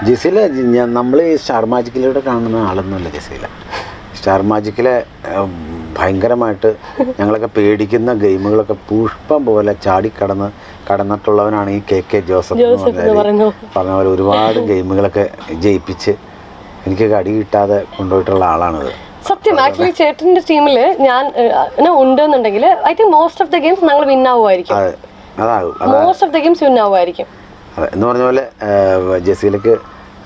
ജസീല നമ്മൾ ഈ സ്റ്റാർ മാജിക്കിലൂടെ കാണുന്ന ആളൊന്നുമല്ല ജസീല സ്റ്റാർ മാജിക്കിലെ ഉം, ഭയങ്കരമായിട്ട് ഞങ്ങളൊക്കെ പേടിക്കുന്ന ഗെയിമുകളൊക്കെ പുഷ്പം പോലെ ചാടിക്കടന്ന് കടന്നിട്ടുള്ളവനാണ് ഈ കെ കെ ജോസഫ് എന്ന് ജോസഫ് എന്ന് പറഞ്ഞാല് പറയുന്നു പറഞ്ഞ പോലെ ഒരുപാട് ഗെയിമുകളൊക്കെ ജയിപ്പിച്ച് എനിക്കൊക്കെ അടി കിട്ടാതെ കൊണ്ടുപോയിട്ടുള്ള ആളാണത് സത്യം ആക്ച്വലി ചേട്ടന്റെ ടീമിൽ ഞാൻ ഏഹ്, ഉണ്ടെന്നുണ്ടെങ്കിൽ I think most of the games ഞങ്ങൾ വിൻ ആവുമായിരിക്കും അതെ അതാകും അത് most of the games win ആവുമായിരിക്കും അതെ എന്ന് പറഞ്ഞ പോലെ ആ, ജസീലക്ക്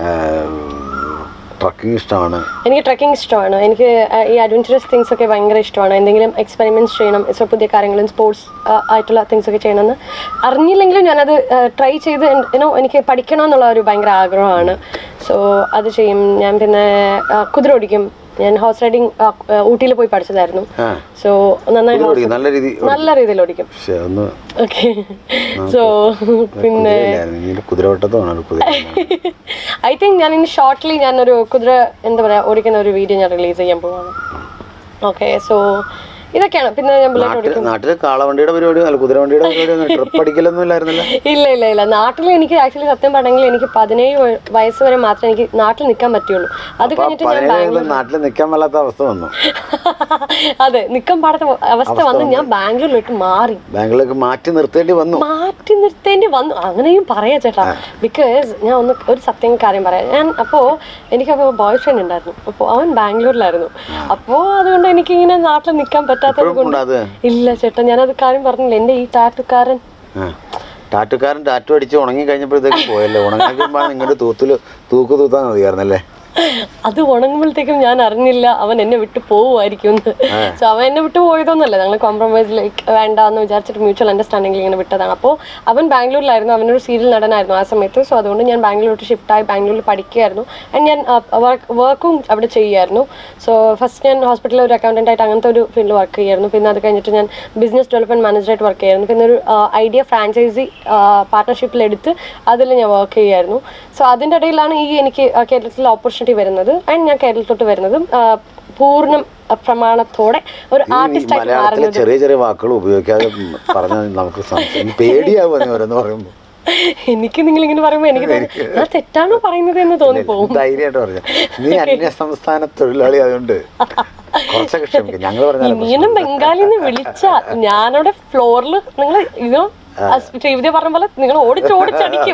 ട്രക്കിംഗ് ഇഷ്ടമാണ് എനിക്ക് ട്രക്കിംഗ് ഇഷ്ടമാണ് എനിക്ക് ആ, ഈ അഡ്വഞ്ചറസ് തിങ്സ് ഒക്കെ ഭയങ്കര ഇഷ്ടമാണ് എന്തെങ്കിലും എക്സ്പെരിമെന്റ്സ് ചെയ്യണം so പുതിയ കാര്യങ്ങളും സ്പോർട്സ് ആയിട്ടുള്ള തിങ്സ് ഒക്കെ ചെയ്യണമെന്ന് അറിഞ്ഞില്ലെങ്കിലും ഞാനത് ട്രൈ ചെയ്ത് യുനോ എനിക്ക് പഠിക്കണം എന്നുള്ള ഒരു ഭയങ്കര ആഗ്രഹമാണ് സോ അത് ചെയ്യും ഞാൻ പിന്നെ ആ, കുതിര ഓടിക്കും ഞാൻ ഹോഴ്സ് റൈഡിങ് ഊട്ടിയിൽ പോയി പഠിച്ചതായിരുന്നു ആ സോ നന്നായി കുതിര ഓടിക്കും നല്ല രീതി നല്ല രീതിയിൽ ഓടിക്കും പക്ഷെ ഒന്ന് ഓക്കെ സോ പിന്നെ കുതിരയില്ലായിരുന്നു ഇനി കുതിരവട്ടത്തുമാണ് ഒരു കുതിര ഐ തിങ്ക് ഞാൻ ഇനി ഷോർട്ട്ലി ഞാനൊരു കുതിര എന്താ പറയാ ഓടിക്കുന്ന ഒരു വീഡിയോ ഞാൻ റിലീസ് ചെയ്യാൻ പോവാണ് ഓക്കെ സോ ഇതൊക്കെയാണ് പിന്നെ ഞാൻ ബുള്ളറ്റ് നാട്ടിൽ ഓടിക്കും നാട്ടില് കാളവണ്ടിയുടെ പരിപാടി അല്ല കുതിരവണ്ടിയുടെ പരിപാടി ട്രിപ്പ് അടിക്കലൊന്നും ഇല്ലായിരുന്നില്ല ഇല്ല ഇല്ല ഇല്ല നാട്ടിൽ എനിക്ക് ആക്ച്വലി സത്യം പറഞ്ഞെങ്കിൽ എനിക്ക് പതിനേഴ് വയ- വയസ്സ് വരെ മാത്രമേ എനിക്ക് നാട്ടിൽ നിൽക്കാൻ പറ്റുള്ളൂ അത് അപ്പൊ കഴിഞ്ഞിട്ട് ഞാൻ പതിനേഴ് നാട്ടിൽ നിൽക്കാൻ മേലാത്ത അവസ്ഥ വന്നു അതെ നിൽക്കാൻ പാടാത്ത അവസ്ഥ വന്ന് ഞാൻ ബാംഗ്ലൂരിലോട്ട് മാറി ബാംഗ്ലൂർക്ക് മാറ്റി നിർത്തേണ്ടി വന്നു മാറ്റി നിർത്തേണ്ടി വന്നു അങ്ങനെയും പറയാ ചേട്ടാ ബിക്കോസ് ഞാൻ ഒന്ന് ഒരു സത്യം കാര്യം പറയാം ഞാൻ അപ്പോൾ എനിക്കപ്പോൾ ബോയ് ഫ്രണ്ട് ഉണ്ടായിരുന്നു അപ്പോൾ അവൻ ബാംഗ്ലൂരിലായിരുന്നു അപ്പോൾ അതുകൊണ്ട് എനിക്ക് ഇങ്ങനെ നാട്ടിൽ നിൽക്കാൻ പറ്റാത്തത് ഇപ്പോഴും കൊണ്ട് ഉണ്ട് അത് ഇല്ല ചേട്ടാ ഞാനത് കാര്യം പറഞ്ഞില്ല എൻ്റെ ഈ ടാറ്റുകാരൻ ആ. ടാറ്റുകാരൻ ടാറ്റു അടിച്ച് ഉണങ്ങി കഴിഞ്ഞപ്പോഴത്തേക്ക് പോയല്ലോ ഉണങ്ങിക്കുമ്പോൾ ഇങ്ങനെ തൂത്തില് തൂക്ക് തൂത്താൽ മതിയായിരുന്നല്ലേ അത് ഉണങ്ങുമ്പോഴത്തേക്കും ഞാൻ അറിഞ്ഞില്ല അവൻ എന്നെ വിട്ട് പോവുമായിരിക്കും എന്ന് സോ അവൻ എന്നെ വിട്ട് പോയതൊന്നുമല്ല ഞങ്ങൾ കോംപ്രമൈസ് ലൈക്ക് വേണ്ട എന്ന് വിചാരിച്ചിട്ട് മ്യൂച്വൽ അണ്ടർസ്റ്റാൻഡിംഗിൽ ഇങ്ങനെ വിട്ടതാണ് അപ്പോൾ അവൻ ബാംഗ്ലൂരിലായിരുന്നു അവനൊരു സീരിയൽ നടനായിരുന്നു ആ സമയത്ത് സോ അതുകൊണ്ട് ഞാൻ ബാംഗ്ലൂരിലോട്ട് ഷിഫ്റ്റ് ആയി ബാംഗ്ലൂരിൽ പഠിക്കുകയായിരുന്നു ആൻഡ് ഞാൻ വർക്കും അവിടെ ചെയ്യുമായിരുന്നു സോ ഫസ്റ്റ് ഞാൻ ഹോസ്പിറ്റലിൽ ഒരു അക്കൗണ്ടൻ്റ് ആയിട്ട് അങ്ങനത്തെ ഒരു ഫീൽഡിൽ വർക്ക് ചെയ്യുമായിരുന്നു പിന്നെ അത് കഴിഞ്ഞിട്ട് ഞാൻ ബിസിനസ് ഡെവലപ്മെന്റ് മാനേജറായിട്ട് വർക്ക് ചെയ്യുമായിരുന്നു പിന്നെ ഒരു ഐഡിയ ഫ്രാഞ്ചൈസി പാർട്ട്ണർഷിപ്പിൽ എടുത്ത് അതിൽ ഞാൻ വർക്ക് ചെയ്യുമായിരുന്നു സോ അതിൻ്റെ ഇടയിലാണ് ഈ എനിക്ക് ആ, കേരളത്തിൽ ഓപ്പർച്യൂണിറ്റി വരുന്നത് ആൻഡ് ഞാൻ കേരളത്തിലോട്ട് വരുന്നതും ആ, പൂർണ്ണ പ്രമാണത്തോടെ ഒരു ഈ ആർട്ടിസ്റ്റ് ആയിട്ട് മലയാളത്തിലെ മാറുന്നത് ചെറിയ ചെറിയ വാക്കുകൾ ഉപയോഗിക്കാതെ പറഞ്ഞാൽ നമുക്ക് സംശയം പേടിയാവുക നീ ഓരോന്ന് പറയുമ്പോൾ എനിക്ക് നിങ്ങൾ ഇങ്ങനെ പറയുമ്പോൾ എനിക്ക് തോന്നി ഞാൻ തെറ്റാണോ പറയുന്നത് എന്ന് തോന്നിപ്പോവും ധൈര്യമായിട്ട് പറഞ്ഞു നീ അന്യ സംസ്ഥാന തൊഴിലാളി ആയതുകൊണ്ട് കുറച്ചൊക്കെ ക്ഷമിക്കും ഞങ്ങൾ പറഞ്ഞാലും ഇനിയും ബംഗാളിന്ന് വിളിച്ച ഞാനവിടെ ഫ്ലോറിൽ നിങ്ങൾ ഇതോ ശ്രീവിദ്യ പറഞ്ഞ പോലെ നിങ്ങൾ ഓടിച്ച് ഓടിച്ചടിക്കും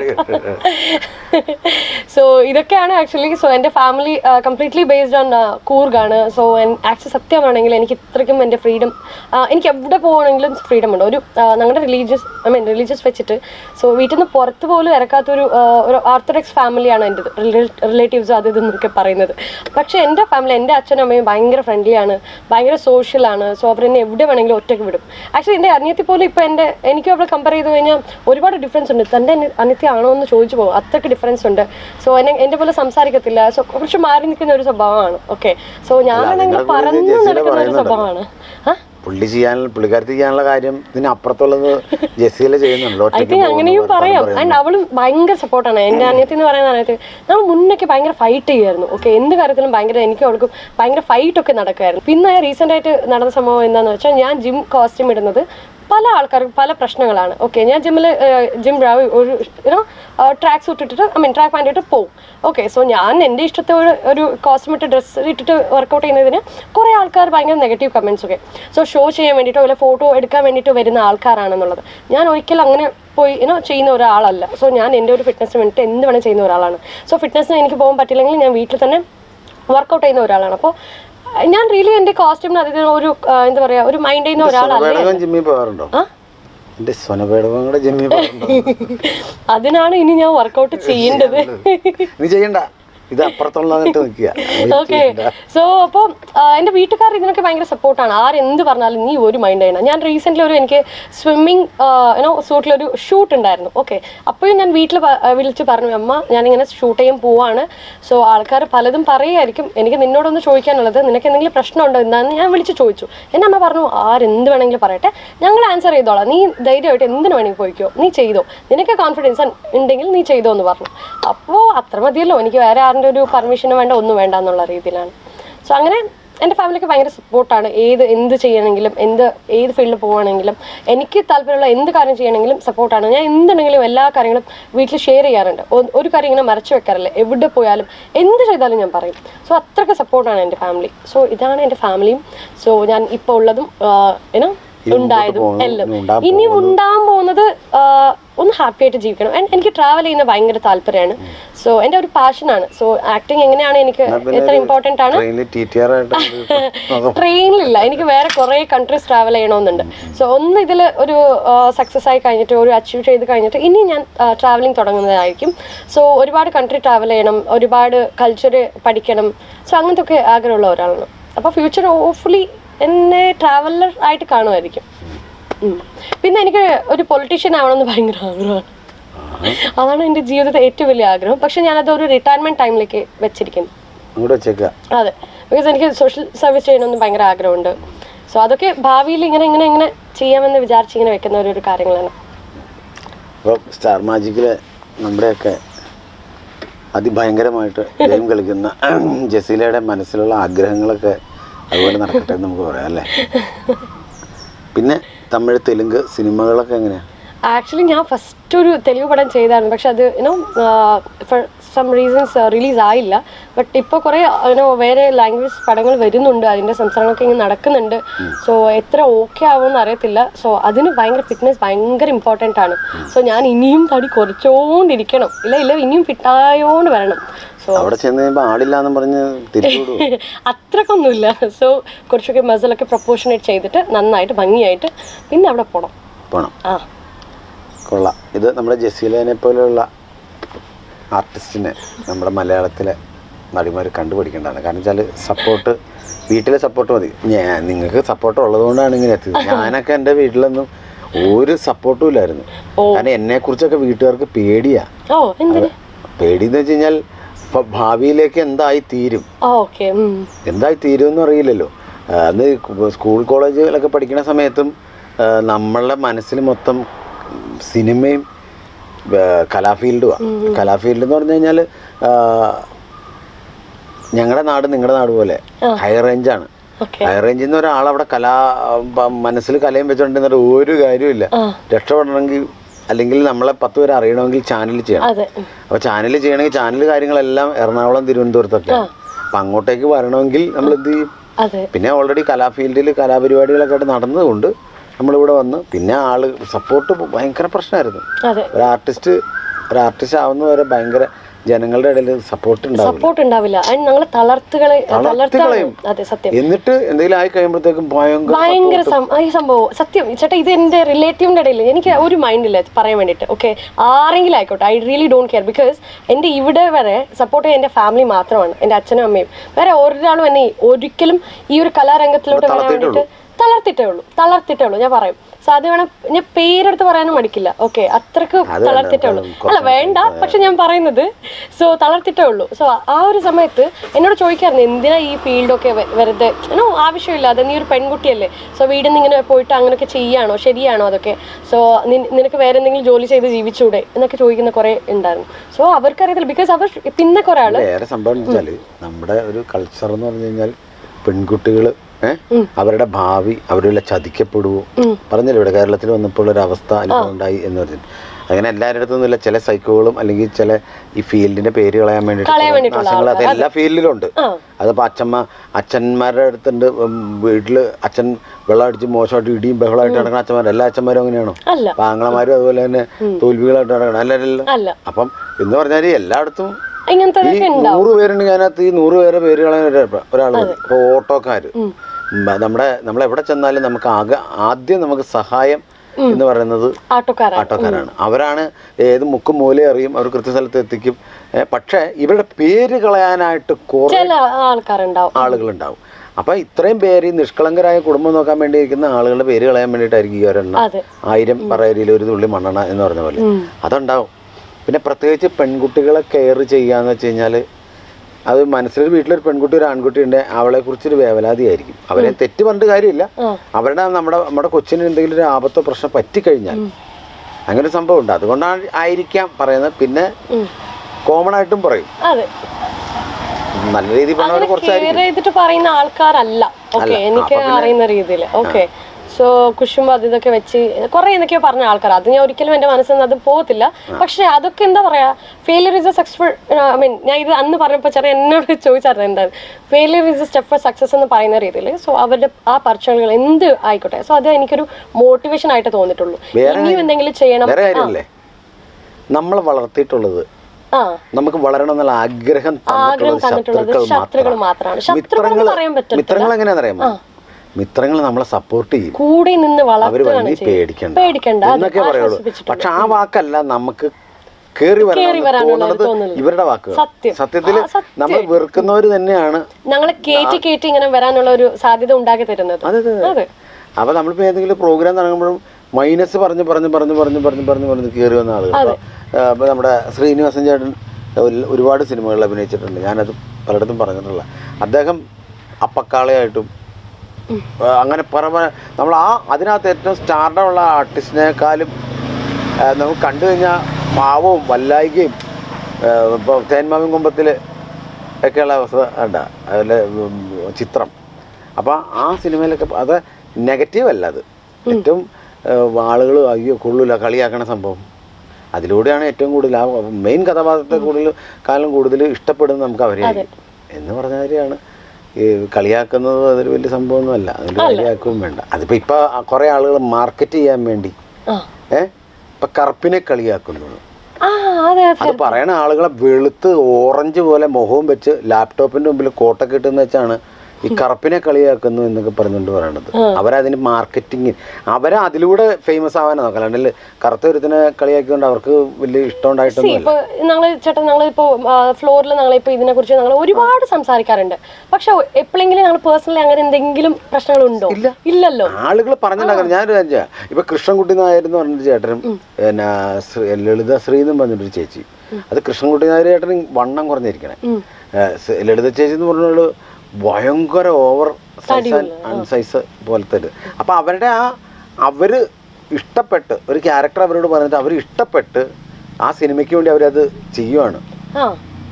സോ ഇതൊക്കെയാണ് ആക്ച്വലി സോ എൻ്റെ ഫാമിലി കംപ്ലീറ്റ്ലി ബേസ്ഡ് ഓൺ കൂർഗാണ് സോ ആക്ച്വലി സത്യമാണെങ്കിൽ എനിക്ക് ഇത്രയ്ക്കും എൻ്റെ ഫ്രീഡം എനിക്ക് എവിടെ പോകണമെങ്കിലും ഫ്രീഡം ഉണ്ട് ഒരു ഞങ്ങളുടെ റിലീജിയസ് ഐ മീൻ റിലീജിയസ് വെച്ചിട്ട് സോ വീട്ടിൽ നിന്ന് പുറത്ത് പോലും ഇറക്കാത്തൊരു ആ, ഒരു ഓർത്തഡോക്സ് ഫാമിലിയാണ് എൻ്റെ റിലേറ്റീവ്സ് അത് ഇതെന്നൊക്കെ പറയുന്നത് പക്ഷേ എൻ്റെ ഫാമിലി എൻ്റെ അച്ഛനും അമ്മയും ഭയങ്കര ഫ്രണ്ട്ലി ആണ് ഭയങ്കര സോഷ്യലാണ് സോ അവർ എന്നെ എവിടെ വേണമെങ്കിലും ഒറ്റയ്ക്ക് വിടും ആക്ച്വലി എൻ്റെ അനിയത്തി പോലും ഇപ്പോൾ എൻ്റെ എനിക്ക് അവളെ കമ്പയർ ചെയ്ത് കഴിഞ്ഞാൽ ഒരുപാട് ഡിഫറൻസ് ഉണ്ട് തൻ്റെ അനി- അനിയത്തി ആണോ എന്ന് ചോദിച്ചു പോകും അത്രയ്ക്ക് ഡിഫറൻസ് ഉണ്ട് സോ എന്നെ എൻ്റെ പോലെ സംസാരിക്കത്തില്ല സോ കുറച്ച് മാറി നിൽക്കുന്ന ഒരു സ്വഭാവമാണ് ഓക്കെ സോ ഞാനാണെങ്കിൽ നിങ്ങളെ കുറിച്ച് പറന്നു ജെസ്സില നടക്കുന്ന ഒരു പറയുന്നുണ്ടല്ലോ. സ്വഭാവമാണ് ആ പുള്ളി ചെയ്യാൻ പുള്ളിക്കാരത്തി ചെയ്യാനുള്ള കാര്യം ഇതിന് അപ്പുറത്തുള്ളത് ജെസ്സിയിലെ ചെയ്യുന്നുണ്ടല്ലോ ഐ ഒറ്റയ്ക്ക് തിങ്ക് പോകുന്നു, അങ്ങനെയും വർത്താനം പറയാം പറയുന്നു. ആൻഡ് അവളും ഭയങ്കര സപ്പോർട്ടാണ് എൻ്റെ അനിയത്തി എന്ന് പറയുന്ന അനിയത്തി നമ്മൾ മുന്നൊക്കെ ഭയങ്കര ഫൈറ്റ് ചെയ്യുമായിരുന്നു ഓക്കെ എന്ത് കാര്യത്തിലും ഭയങ്കര എനിക്കും അവൾക്കും ഭയങ്കര ഫൈറ്റ് ഒക്കെ നടക്കുമായിരുന്നു പിന്നെ റീസെൻ്റ് ആയിട്ട് നടന്ന സംഭവം എന്താണെന്ന് വെച്ചാൽ ഞാൻ ജിം കോസ്റ്റ്യൂം ഇടുന്നത് പല ആൾക്കാർക്കും പല പ്രശ്നങ്ങളാണ് ഓക്കെ ഞാൻ ജിമ്മിൽ ജിം രാവ് ഒരു ട്രാക്ക് സൂട്ട് ഇട്ടിട്ട് ഐ മീൻ ട്രാക്ക് പാൻറ് ഇട്ട് പോകും ഓക്കെ സോ ഞാൻ എൻ്റെ ഇഷ്ടത്തെ ഒരു ഒരു കോസ്റ്റ്യൂം ഇട്ട് ഡ്രസ്സ് ഇട്ടിട്ട് വർക്കൗട്ട് ചെയ്യുന്നതിന് കുറേ ആൾക്കാർ ഭയങ്കര നെഗറ്റീവ് കമൻസ് ഒക്കെ സോ ഷോ ചെയ്യാൻ വേണ്ടിയിട്ടോ അല്ലെ ഫോട്ടോ എടുക്കാൻ വേണ്ടിയിട്ട് വരുന്ന ആൾക്കാരാണെന്നുള്ളത് ഞാൻ ഒരിക്കലും അങ്ങനെ പോയി ഇനോ ചെയ്യുന്ന ഒരാളല്ല സോ ഞാൻ എൻ്റെ ഒരു ഫിറ്റ്നസിന് വേണ്ടിയിട്ട് എന്ത് വേണേൽ ചെയ്യുന്ന ഒരാളാണ് സോ ഫിറ്റ്നസ്സിന് എനിക്ക് പോകാൻ പറ്റില്ലെങ്കിൽ ഞാൻ വീട്ടിൽ തന്നെ വർക്കൗട്ട് ചെയ്യുന്ന ഒരാളാണ് അപ്പോൾ ഞാൻ റിയലി എൻ്റെ കോസ്റ്റ്യൂമിന് അതിന് ഒരു ആ, എന്താ പറയുക ഒരു മൈൻഡ് ചെയ്യുന്ന ഒരാളല്ല സ്വനപേടകം ജിമ്മിൽ പോകാറുണ്ടോ ആ? എന്റെ സ്വനപേടകം കൂടെ ജിമ്മിൽ പോകാറുണ്ടോ അതിനാണ് ഇനി ഞാൻ വർക്കൗട്ട് ചെയ്യേണ്ടത് നീ ചെയ്യണ്ട ഇത് അപ്പുറത്തുള്ളതിട്ട് നിൽക്കുക ഓക്കെ സോ അപ്പോൾ എൻ്റെ വീട്ടുകാർ ഇതിനൊക്കെ ഭയങ്കര സപ്പോർട്ടാണ് ആരെന്ത് പറഞ്ഞാലും നീ ഒരു മൈൻഡ് ചെയ്യണം ഞാൻ റീസെൻ്റ്ലി ഒരു എനിക്ക് സ്വിമ്മിങ് യുനോ സൂട്ടിലൊരു ഷൂട്ട് ഉണ്ടായിരുന്നു ഓക്കെ അപ്പോഴും ഞാൻ വീട്ടിൽ വിളിച്ച് പറഞ്ഞു അമ്മ ഞാനിങ്ങനെ ഷൂട്ട് ചെയ്യാൻ പോവാണ് സോ ആൾക്കാർ പലതും പറയുമായിരിക്കും എനിക്ക് നിന്നോടൊന്ന് ചോദിക്കാനുള്ളത് നിനക്ക് എന്തെങ്കിലും പ്രശ്നമുണ്ടോ എന്നാന്ന് ഞാൻ വിളിച്ച് ചോദിച്ചു എൻ്റെ അമ്മ പറഞ്ഞു ആരെന്ത് വേണമെങ്കിലും പറയട്ടെ ഞങ്ങൾ ആൻസർ ചെയ്തോളാം നീ ധൈര്യമായിട്ട് എന്തിനു വേണമെങ്കിൽ പോയിക്കോ നീ ചെയ്തോ നിനക്ക് കോൺഫിഡൻസ് ഉണ്ടെങ്കിൽ നീ ചെയ്തോ എന്ന് പറഞ്ഞു അപ്പോൾ അത്ര മതിയല്ലോ എനിക്ക് വേറെ ആരുടെ ഒരു പെർമിഷനും വേണ്ട ഒന്നും വേണ്ട എന്നുള്ള രീതിയിലാണ് സോ അങ്ങനെ എൻ്റെ ഫാമിലിക്ക് ഭയങ്കര സപ്പോർട്ടാണ് ഏത് എന്ത് ചെയ്യണമെങ്കിലും എന്ത് ഏത് ഫീൽഡിൽ പോവുകയാണെങ്കിലും എനിക്ക് താല്പര്യമുള്ള എന്ത് കാര്യം ചെയ്യണമെങ്കിലും സപ്പോർട്ടാണ് ഞാൻ എന്തുണ്ടെങ്കിലും എല്ലാ കാര്യങ്ങളും വീട്ടിൽ ഷെയർ ചെയ്യാറുണ്ട് ഒ- ഒരു കാര്യം ഇങ്ങനെ മറച്ചു വെക്കാറില്ല എവിടെ പോയാലും എന്ത് ചെയ്താലും ഞാൻ പറയും സോ അത്രയ്ക്ക് സപ്പോർട്ടാണ് എൻ്റെ ഫാമിലി സോ ഇതാണ് എൻ്റെ ഫാമിലിയും സോ ഞാൻ ഇപ്പോൾ ഉള്ളതും ഏനോ ഇനി മുമ്പോട്ട് ഉണ്ടായതും പോകുന്നു, എല്ലാം ഇനി ഉണ്ടാകാൻ ഇനിയും ഉണ്ടാകാൻ പോകുന്നത് ആ, ഒന്ന് ഹാപ്പി ആയിട്ട് ജീവിക്കണം And എനിക്ക് ട്രാവൽ ചെയ്യുന്ന ഭയങ്കര താല്പര്യമാണ് സോ എൻ്റെ ഒരു പാഷനാണ് സോ ആക്ടിങ് എങ്ങനെയാണ് എനിക്ക് എത്ര ഇമ്പോർട്ടൻ്റ് ആണ് ട്രെയിനിൽ ടി ടി ആർ ആയിട്ട് ട്രെയിനിലില്ല എനിക്ക് വേറെ കുറേ കൺട്രീസ് ട്രാവൽ ചെയ്യണമെന്നുണ്ട് സോ ഒന്ന് ഇതിൽ ഒരു സക്സസ് ആയി കഴിഞ്ഞിട്ട് ഒരു അച്ചീവ് ചെയ്ത് കഴിഞ്ഞിട്ട് ഇനി ഞാൻ ട്രാവലിംഗ് തുടങ്ങുന്നതായിരിക്കും സോ ഒരുപാട് കൺട്രി ട്രാവൽ ചെയ്യണം ഒരുപാട് കൾച്ചർ പഠിക്കണം സോ അങ്ങനത്തെ ഒക്കെ ആഗ്രഹമുള്ള ഒരാളാണ് അപ്പോൾ ഫ്യൂച്ചർ ഹോപ്പ്ഫുള്ളി എന്നെ ട്രാവലർ ആയിട്ട് കാണുമായിരിക്കും ഉം. പിന്നെ എനിക്ക് ഒരു പൊളിറ്റീഷ്യൻ ആവണമെന്ന് ഭയങ്കര ആഗ്രഹമാണ് അതാണ് എൻ്റെ ജീവിതത്തിലെ ഏറ്റവും വലിയ ആഗ്രഹം പക്ഷെ ഞാനത് ഒരു റിട്ടയർമെന്റ് ടൈമിലേക്ക് വെച്ചിരിക്കുന്നു അങ്ങോട്ട് വെച്ചേക്കുക അതെ ബിക്കോസ് എനിക്ക് സോഷ്യൽ സർവീസ് ചെയ്യണമെന്ന് ഭയങ്കര ആഗ്രഹമുണ്ട് സോ അതൊക്കെ ഭാവിയിൽ ഇങ്ങനെ ഇങ്ങനെ ഇങ്ങനെ ചെയ്യാമെന്ന് വിചാരിച്ച് ഇങ്ങനെ വെക്കുന്ന ഒരു ഒരു കാര്യങ്ങളാണ് അപ്പോൾ സ്റ്റാർ മാജിക്കിൽ നമ്മുടെയൊക്കെ അതിഭയങ്കരമായിട്ട് ഗെയിം കളിക്കുന്ന ജസീലയുടെ മനസ്സിലുള്ള ആഗ്രഹങ്ങളൊക്കെ അതുപോലെ നടക്കട്ടെ എന്ന് നമുക്ക് പറയാം അല്ലേ പിന്നെ തമിഴ് തെലുങ്ക് സിനിമകളൊക്കെ എങ്ങനെയാണ് ആക്ച്വലി ഞാൻ ഫസ്റ്റ് ഒരു തെലുങ്ക് പടം ചെയ്തായിരുന്നു പക്ഷെ അത് you know for some reasons release ആയില്ല ബട്ട് ഇപ്പോൾ കുറേ യുനോ വേറെ ലാംഗ്വേജ് പടങ്ങൾ വരുന്നുണ്ട് അതിൻ്റെ സംസാരങ്ങളൊക്കെ ഇങ്ങനെ നടക്കുന്നുണ്ട് സോ എത്ര ഓക്കെ ആവുമെന്ന് അറിയത്തില്ല സോ അതിന് ഭയങ്കര ഫിറ്റ്നസ് ഭയങ്കര ഇമ്പോർട്ടൻ്റ് ആണ് സോ ഞാൻ ഇനിയും തടി കുറച്ചോണ്ടിരിക്കണം ഇല്ല ഇല്ല ഇനിയും ഫിറ്റായോണ്ട് വരണം സോ അവിടെ ചെന്ന് കഴിയുമ്പോൾ ആളില്ലാന്ന് പറഞ്ഞ് തിരിച്ചുവിടുവോ അത്രക്കൊന്നുമില്ല സോ കുറച്ചൊക്കെ മസിലൊക്കെ പ്രപ്പോർഷനേറ്റ് ചെയ്തിട്ട് നന്നായിട്ട് ഭംഗിയായിട്ട് പിന്നെ അവിടെ പോകണം പോണം ആ കൊള്ളാം ഇത് നമ്മുടെ ജസീലേനെ പോലെയുള്ള ആർട്ടിസ്റ്റിനെ നമ്മുടെ മലയാളത്തിലെ നടിമാർ കണ്ടുപിടിക്കേണ്ടതാണ് കാരണം വെച്ചാൽ സപ്പോർട്ട് വീട്ടിലെ സപ്പോർട്ട് മതി ഞാൻ നിങ്ങൾക്ക് സപ്പോർട്ട് ഉള്ളതുകൊണ്ടാണ് ഇങ്ങനെ എത്തിയത് ഞാനൊക്കെ എൻ്റെ വീട്ടിലൊന്നും ഒരു സപ്പോർട്ടും ഇല്ലായിരുന്നു കാരണം എന്നെക്കുറിച്ചൊക്കെ വീട്ടുകാർക്ക് പേടിയാ ഓ എന്തിന് പേടി എന്ന് വെച്ച് കഴിഞ്ഞാൽ ഇപ്പൊ ഭാവിയിലേക്ക് എന്തായി തീരും ആ ഓക്കെ എന്തായി തീരുമെന്ന് അറിയില്ലല്ലോ ആ, അന്ന് കു- സ്കൂൾ കോളേജുകളൊക്കെ പഠിക്കുന്ന സമയത്തും ആ, നമ്മളുടെ മനസ്സിൽ മൊത്തം സിനിമയും ആ, കലാഫീൽഡുമാണ് കലാഫീൽഡ് എന്ന് പറഞ്ഞു കഴിഞ്ഞാൽ ഞങ്ങളുടെ നാട് നിങ്ങളുടെ നാട് പോലെ ഹൈ റേഞ്ചാണ് ഓക്കെ ഹൈ റേഞ്ചിൽ നിന്ന് ഒരാൾ അവിടെ കലാ പ- മനസ്സിൽ കലയും വെച്ചോണ്ടിരുന്നിട്ട് ഒരു കാര്യമില്ല ആ രക്ഷപ്പെടണമെങ്കിൽ അല്ലെങ്കിൽ നമ്മളെ പത്ത് പേര് അറിയണമെങ്കിൽ ചാനൽ ചെയ്യണം അതെ ഉം. അപ്പോൾ ചാനൽ ചെയ്യണമെങ്കിൽ ചാനൽ കാര്യങ്ങളെല്ലാം എറണാകുളം തിരുവനന്തപുരത്തൊക്കെ അപ്പം അങ്ങോട്ടേക്ക് വരണമെങ്കിൽ നമ്മൾ എന്ത് ചെയ്യും അതെ പിന്നെ ഓൾറെഡി കലാഫീൽഡിൽ കലാപരിപാടികളൊക്കെ ആയിട്ട് നടന്നതുകൊണ്ട് നമ്മളിവിടെ വന്ന് പിന്നെ ആള് സപ്പോർട്ട് ഭയങ്കര പ്രശ്നമായിരുന്നു അതെ ഒരു ആർട്ടിസ്റ്റ് ഒരു ആർട്ടിസ്റ്റ് ആവുന്നവരെ ഭയങ്കര ജനങ്ങളുടെ ഇടയിൽ സപ്പോർട്ട് ഉണ്ടാവില്ല സപ്പോർട്ട് ഉണ്ടാവില്ല അതിന് ഞങ്ങളെ തളർത്തുകളെ തളർത്താൻ കളയും. അതെ സത്യം എന്നിട്ട് എന്തെങ്കിലും ആയി കഴിയുമ്പോഴത്തേക്കും ഭയങ്കര ഭയങ്കര സം- ഈ സംഭവം സത്യം ചേട്ടാ ഇത് എന്റെ റിലേറ്റീവിന്റെ ഇടയിൽ എനിക്ക് ഒരു മൈൻഡ് ഇല്ല പറയാൻ വേണ്ടിയിട്ട് ഓക്കെ ആരെങ്കിലും ആയിക്കോട്ടെ I really don't care because എൻ്റെ ഇവിടെ വരെ സപ്പോർട്ട് ചെയ്യാൻ എൻ്റെ ഫാമിലി മാത്രമാണ് എൻ്റെ അച്ഛനും അമ്മയും വേറെ ഒരാളും എന്നെ ഒരിക്കലും ഈ ഒരു കലാരംഗത്തിലോട്ട് വരാൻ തളർത്തിയിട്ടേ വേണ്ടിയിട്ട് തളർത്തിട്ടേ ഉള്ളൂ തളർത്തിട്ടേ ഉള്ളൂ ഞാൻ പറയും സോ അത് വേണം ഞാൻ പേരെടുത്ത് പറയാനും മടിക്കില്ല ഓക്കെ അത്രക്ക് അത് വേണ്ട, തളർത്തിട്ടേ ഉള്ളൂ കുറച്ച് അല്ല വേണ്ട പക്ഷെ ഞാൻ പറയുന്നത് സോ തളർത്തിട്ടേ ഉള്ളൂ സോ ആ ഒരു സമയത്ത് എന്നോട് ചോദിക്കായിരുന്നു എന്തിനാ ഈ ഫീൽഡൊക്കെ വെറുതെ നോ ആവശ്യമില്ലാതെ നീ ഒരു പെൺകുട്ടിയല്ലേ സോ വീട്ടിൽ നിന്ന് ഇങ്ങനെ പോയിട്ട് അങ്ങനെയൊക്കെ ചെയ്യാണോ ശരിയാണോ അതൊക്കെ സോ നിനക്ക് വേറെ എന്തെങ്കിലും ജോലി ചെയ്ത് ജീവിച്ചൂടെ എന്നൊക്കെ ചോദിക്കുന്ന കുറേ ഉണ്ടായിരുന്നു സോ അവർക്കറിയത്തില്ല ബിക്കോസ് അവർ പിന്നെ കുറേ ആള് വേറെ സംഭവം എന്ന് വെച്ചാല് നമ്മുടെ ഒരു കൾച്ചർ എന്ന് പറഞ്ഞു കഴിഞ്ഞാൽ പെൺകുട്ടികൾ അവരുടെ ഭാവി അവരുടെ ചതിക്കപ്പെടുവോ പറഞ്ഞല്ലോ ഇവിടെ കേരളത്തിൽ വന്നപ്പോൾ ഒരു അവസ്ഥ അനുഭവം ഉണ്ടായി എന്ന് പറഞ്ഞു അങ്ങനെ എല്ലാവരുടെ അടുത്തും ഇല്ല ചില സൈക്കോകളും അല്ലെങ്കിൽ ചില ഈ ഫീൽഡിന്റെ പേര് കളയാൻ വേണ്ടിയിട്ട് കളയാൻ കുറെ വേണ്ടിയിട്ടുള്ള നാശങ്ങൾ അത് എല്ലാ ഫീൽഡിലും ഉണ്ട് ആ അതിപ്പോ അച്ഛമ്മ അച്ഛന്മാരുടെ അടുത്തുണ്ട് ഉം, വീട്ടില് അച്ഛൻ വെള്ളം അടിച്ച് മോശമായിട്ട് ഇടിയും ബഹളമായിട്ട് നടക്കുന്ന അച്ഛന്മാർ എല്ലാ അച്ഛന്മാരും അങ്ങനെയാണോ അല്ല അപ്പൊ ആങ്ങളമാരും അതുപോലെ തന്നെ തോൽവികളായിട്ട് നടക്കണം അല്ലല്ലോ അല്ല അപ്പം എന്ന് പറഞ്ഞാൽ എല്ലായിടത്തും ഇങ്ങനത്തെ ഈ നൂറ് പേരുണ്ടെങ്കിൽ അതിനകത്ത് ഈ നൂറ് പേരെ പേര് കളയാൻ ഒരാൾ മതി ഇപ്പോൾ ഓട്ടോക്കാർ നമ്മുടെ നമ്മൾ എവിടെ ചെന്നാലും നമുക്ക് ആകെ ആദ്യം നമുക്ക് സഹായം എന്ന് പറയുന്നത് ആട്ടോക്കാരാണ് ആട്ടോക്കാരാണ് അവരാണ് ഏത് മുക്കും മൂലയും അറിയും അവർ കൃത്യസ്ഥലത്ത് എത്തിക്കും ഏ, പക്ഷേ ഇവരുടെ പേര് കളയാനായിട്ട് കുറേ ചില ആൾക്കാരുണ്ടാവും ആളുകളുണ്ടാവും അപ്പൊ ഇത്രയും പേര് ഈ നിഷ്കളങ്കരായ കുടുംബം നോക്കാൻ വേണ്ടി ഇരിക്കുന്ന ആളുകളുടെ പേര് കളയാൻ വേണ്ടിയിട്ടായിരിക്കും ഈ ഒരെണ്ണം അതെ ആയിരം പറയരിയിൽ ഒരു തുള്ളി മണ്ണെണ്ണ എന്ന് പറഞ്ഞ പോലെ ഉം. അതുണ്ടാവും പിന്നെ പ്രത്യേകിച്ച് പെൺകുട്ടികളെ കെയർ ചെയ്യാന്ന് വെച്ച് കഴിഞ്ഞാൽ അത് മനസ്സിലൊരു വീട്ടിലൊരു പെൺകുട്ടി ഒരു ആൺകുട്ടി ഉണ്ട് അവളെ കുറിച്ചൊരു വേവലാതിയായിരിക്കും അവരെ തെറ്റ് പറഞ്ഞിട്ട് കാര്യമില്ല ആ അവരുടെ നമ്മുടെ നമ്മുടെ കൊച്ചിന് എന്തെങ്കിലും ഒരു ആപത്തോ പ്രശ്നം പറ്റിക്കഴിഞ്ഞാൽ അങ്ങനെ ഒരു സംഭവം ഉണ്ട് അതുകൊണ്ടാണ് ആയിരിക്കാം പറയുന്നത് പിന്നെ ഉം. കോമൺ ആയിട്ടും പറയും അതെ നല്ല രീതിയിൽ പറഞ്ഞവർ അങ്ങനെ കുറച്ചായിരിക്കും കെയർ ചെയ്തിട്ട് പറയുന്ന ആൾക്കാരല്ല ഓക്കെ എനിക്ക് അറിയുന്ന രീതിയിൽ ഓക്കെ സോ കുശുമ്പ് അത് ഇതൊക്കെ വെച്ച് കുറെ എന്തൊക്കെയോ പറഞ്ഞ ആൾക്കാർ അത് ഞാൻ ഒരിക്കലും എന്റെ മനസ്സിൽ നിന്ന് അത് പോകത്തില്ല പക്ഷെ അതൊക്കെ എന്താ പറയാ failure is a successful I mean ഞാൻ ഇത് അന്ന് പറഞ്ഞപ്പോൾ ചെറിയ എന്നോട് ചോദിച്ചായിരുന്നു എന്താ failure is a step for success എന്ന് പറയുന്ന രീതിയിൽ സോ അവരുടെ ആ പരീക്ഷകൾ എന്ത് ആയിക്കോട്ടെ സോ അത് എനിക്കൊരു മോട്ടിവേഷൻ ആയിട്ട് തോന്നിട്ടുള്ളൂ ഇനിയും എന്തെങ്കിലും ചെയ്യണം വേറെ കാര്യമില്ലേ നമ്മൾ വളർത്തിയിട്ടുള്ളത് ആ നമുക്ക് വളരണം എന്നുള്ള ആഗ്രഹം ആഗ്രഹം തന്നിട്ടുള്ളത് തന്നിട്ടുള്ളത് ശത്രുക്കൾ മാത്രമാണ് ശത്രുക്കൾ എന്ന് പറയാൻ പറ്റില്ല മിത്രങ്ങൾ എങ്ങനെയാണെന്ന് അറിയാമോ മിത്രങ്ങൾ നമ്മളെ സപ്പോർട്ട് ചെയ്യും കൂടെ നിന്ന് അവര് വളർത്തുകയാണ് പറഞ്ഞ് പേടിക്കണ്ട പേടിക്കണ്ട അത് എന്നൊക്കെ പറയുള്ളൂ ആശ്വസിപ്പിച്ചിട്ടുണ്ട്. പക്ഷെ ആ വാക്കല്ല നമുക്ക് കേറി കേറി വരണം വരാനുള്ള തോന്നുന്നത് ഒരു തോന്നല്. ഇവരുടെ വാക്കുകൾ സത്യം. സത്യത്തിൽ ആ, സത്യം. നമ്മൾ വെറുക്കുന്നവർ തന്നെയാണ് ഞങ്ങളെ കേറ്റി കേറ്റി ഇങ്ങനെ വരാനുള്ള ഒരു സാധ്യത ഉണ്ടാക്കി തരുന്നത് അതെ അതെ അതെ അപ്പൊ നമ്മളിപ്പോ ഏതെങ്കിലും പ്രോഗ്രാം തുടങ്ങുമ്പോഴും മൈനസ് പറഞ്ഞ് പറഞ്ഞ് പറഞ്ഞ് പറഞ്ഞ് പറഞ്ഞ് പറഞ്ഞ് പറഞ്ഞ് കയറി വന്ന ആളുകൾ അപ്പൊ, ആ, ഇപ്പൊ നമ്മുടെ ശ്രീനിവാസൻ ചേട്ടൻ ഒരു- ഒരുപാട് സിനിമകളിൽ അഭിനയിച്ചിട്ടുണ്ട് ഞാനത് പലയിടത്തും പറഞ്ഞിട്ടുള്ള അദ്ദേഹം അപ്പക്കാളയായിട്ടും ആ, അങ്ങനെ പല പല നമ്മൾ ആ അതിനകത്ത് ഏറ്റവും സ്റ്റാർഡം ഉള്ള ആർട്ടിസ്റ്റിനേക്കാളും ആ, നമുക്ക് കണ്ടു കഴിഞ്ഞാൽ പാവവും വല്ലായികയും ഇപ്പോൾ തേന്മാവിൻ കുമ്പത്തിൽ ഒക്കെയുള്ള അവസ്ഥ വേണ്ട അതിലെ ഉം, ചിത്രം അപ്പോൾ ആ സിനിമയിലൊക്കെ അത് നെഗറ്റീവ് അല്ല അത് ഏറ്റവും ആളുകൾ അയ്യോ കൊള്ളൂല കളിയാക്കണ സംഭവം അതിലൂടെയാണ് ഏറ്റവും കൂടുതൽ ആ മെയിൻ കഥാപാത്രത്തെ കൂടുതൽ കാലം കൂടുതൽ ഇഷ്ടപ്പെടുന്നത് നമുക്ക് അവരെ എന്ന് പറഞ്ഞ കാര്യമാണ് ഈ കളിയാക്കുന്നത് അതൊരു വലിയ സംഭവമൊന്നുമല്ല അതിൽ കളിയാക്കുകയും വേണ്ട അതിപ്പോൾ ഇപ്പോൾ കുറേ ആളുകൾ മാർക്കറ്റ് ചെയ്യാൻ വേണ്ടി ആ ഏ ഇപ്പം കറുപ്പിനെ കളിയാക്കുന്നു ആ അതെ അതെ അത് പറയണ ആളുകളെ വെളുത്ത് ഓറഞ്ച് പോലെ മുഖവും വെച്ച് ലാപ്ടോപ്പിന്റെ മുമ്പിൽ കോട്ടൊക്കെ ഇട്ടെന്ന് വെച്ചാണ് ഈ കറുപ്പിനെ കളിയാക്കുന്നു എന്നൊക്കെ പറഞ്ഞുകൊണ്ട് പറയണത് അവരതിന് മാർക്കറ്റിംഗ് അവരെ അതിലൂടെ ഫേമസ് ആവാനാ നോക്കാം അല്ലാണ്ട് കറുത്ത ഒരുത്തിനെ കളിയാക്കിക്കൊണ്ട് അവർക്ക് വലിയ ഇഷ്ടം ഉണ്ടായിട്ടൊന്നുമല്ല ഇപ്പൊ ഞങ്ങൾ ചേട്ടാ ഞങ്ങളിപ്പോ ഫ്ലോറിൽ ഞങ്ങളിപ്പോ ഇതിനെ കുറിച്ച് ഞങ്ങൾ ഒരുപാട് സംസാരിക്കാറുണ്ട് പക്ഷെ എപ്പോഴെങ്കിലും ഞങ്ങൾ പേഴ്സണലി അങ്ങനെ എന്തെങ്കിലും പ്രശ്നങ്ങളുണ്ടോ ഇല്ലല്ലോ ആളുകൾ പറഞ്ഞിട്ടുണ്ടാകും ഞാനൊരു കാര്യം ചെയ്യാം. ഇപ്പൊ കൃഷ്ണൻകുട്ടി നായർ എന്ന് പറഞ്ഞൊരു ചേട്ടനും പിന്നെ ശ്രീ- ലളിത ശ്രീ എന്നും പറഞ്ഞൊരു ചേച്ചി അത് കൃഷ്ണൻകുട്ടി നായർ ചേട്ടൻ വണ്ണം കുറഞ്ഞിരിക്കണേ ഏ, സ് ലളിത ചേച്ചി എന്ന് പറഞ്ഞോള് ഭയങ്കര ഓവർ സൈസ് അൺസൈസ് പോലത്തെ ഒരു അപ്പൊ അവരുടെ ആ അവര് ഇഷ്ടപ്പെട്ട് ഒരു ക്യാരക്ടർ അവരോട് പറഞ്ഞിട്ട് അവർ ഇഷ്ടപ്പെട്ട് ആ സിനിമയ്ക്ക് വേണ്ടി അവരത് ചെയ്യുവാണ് ആ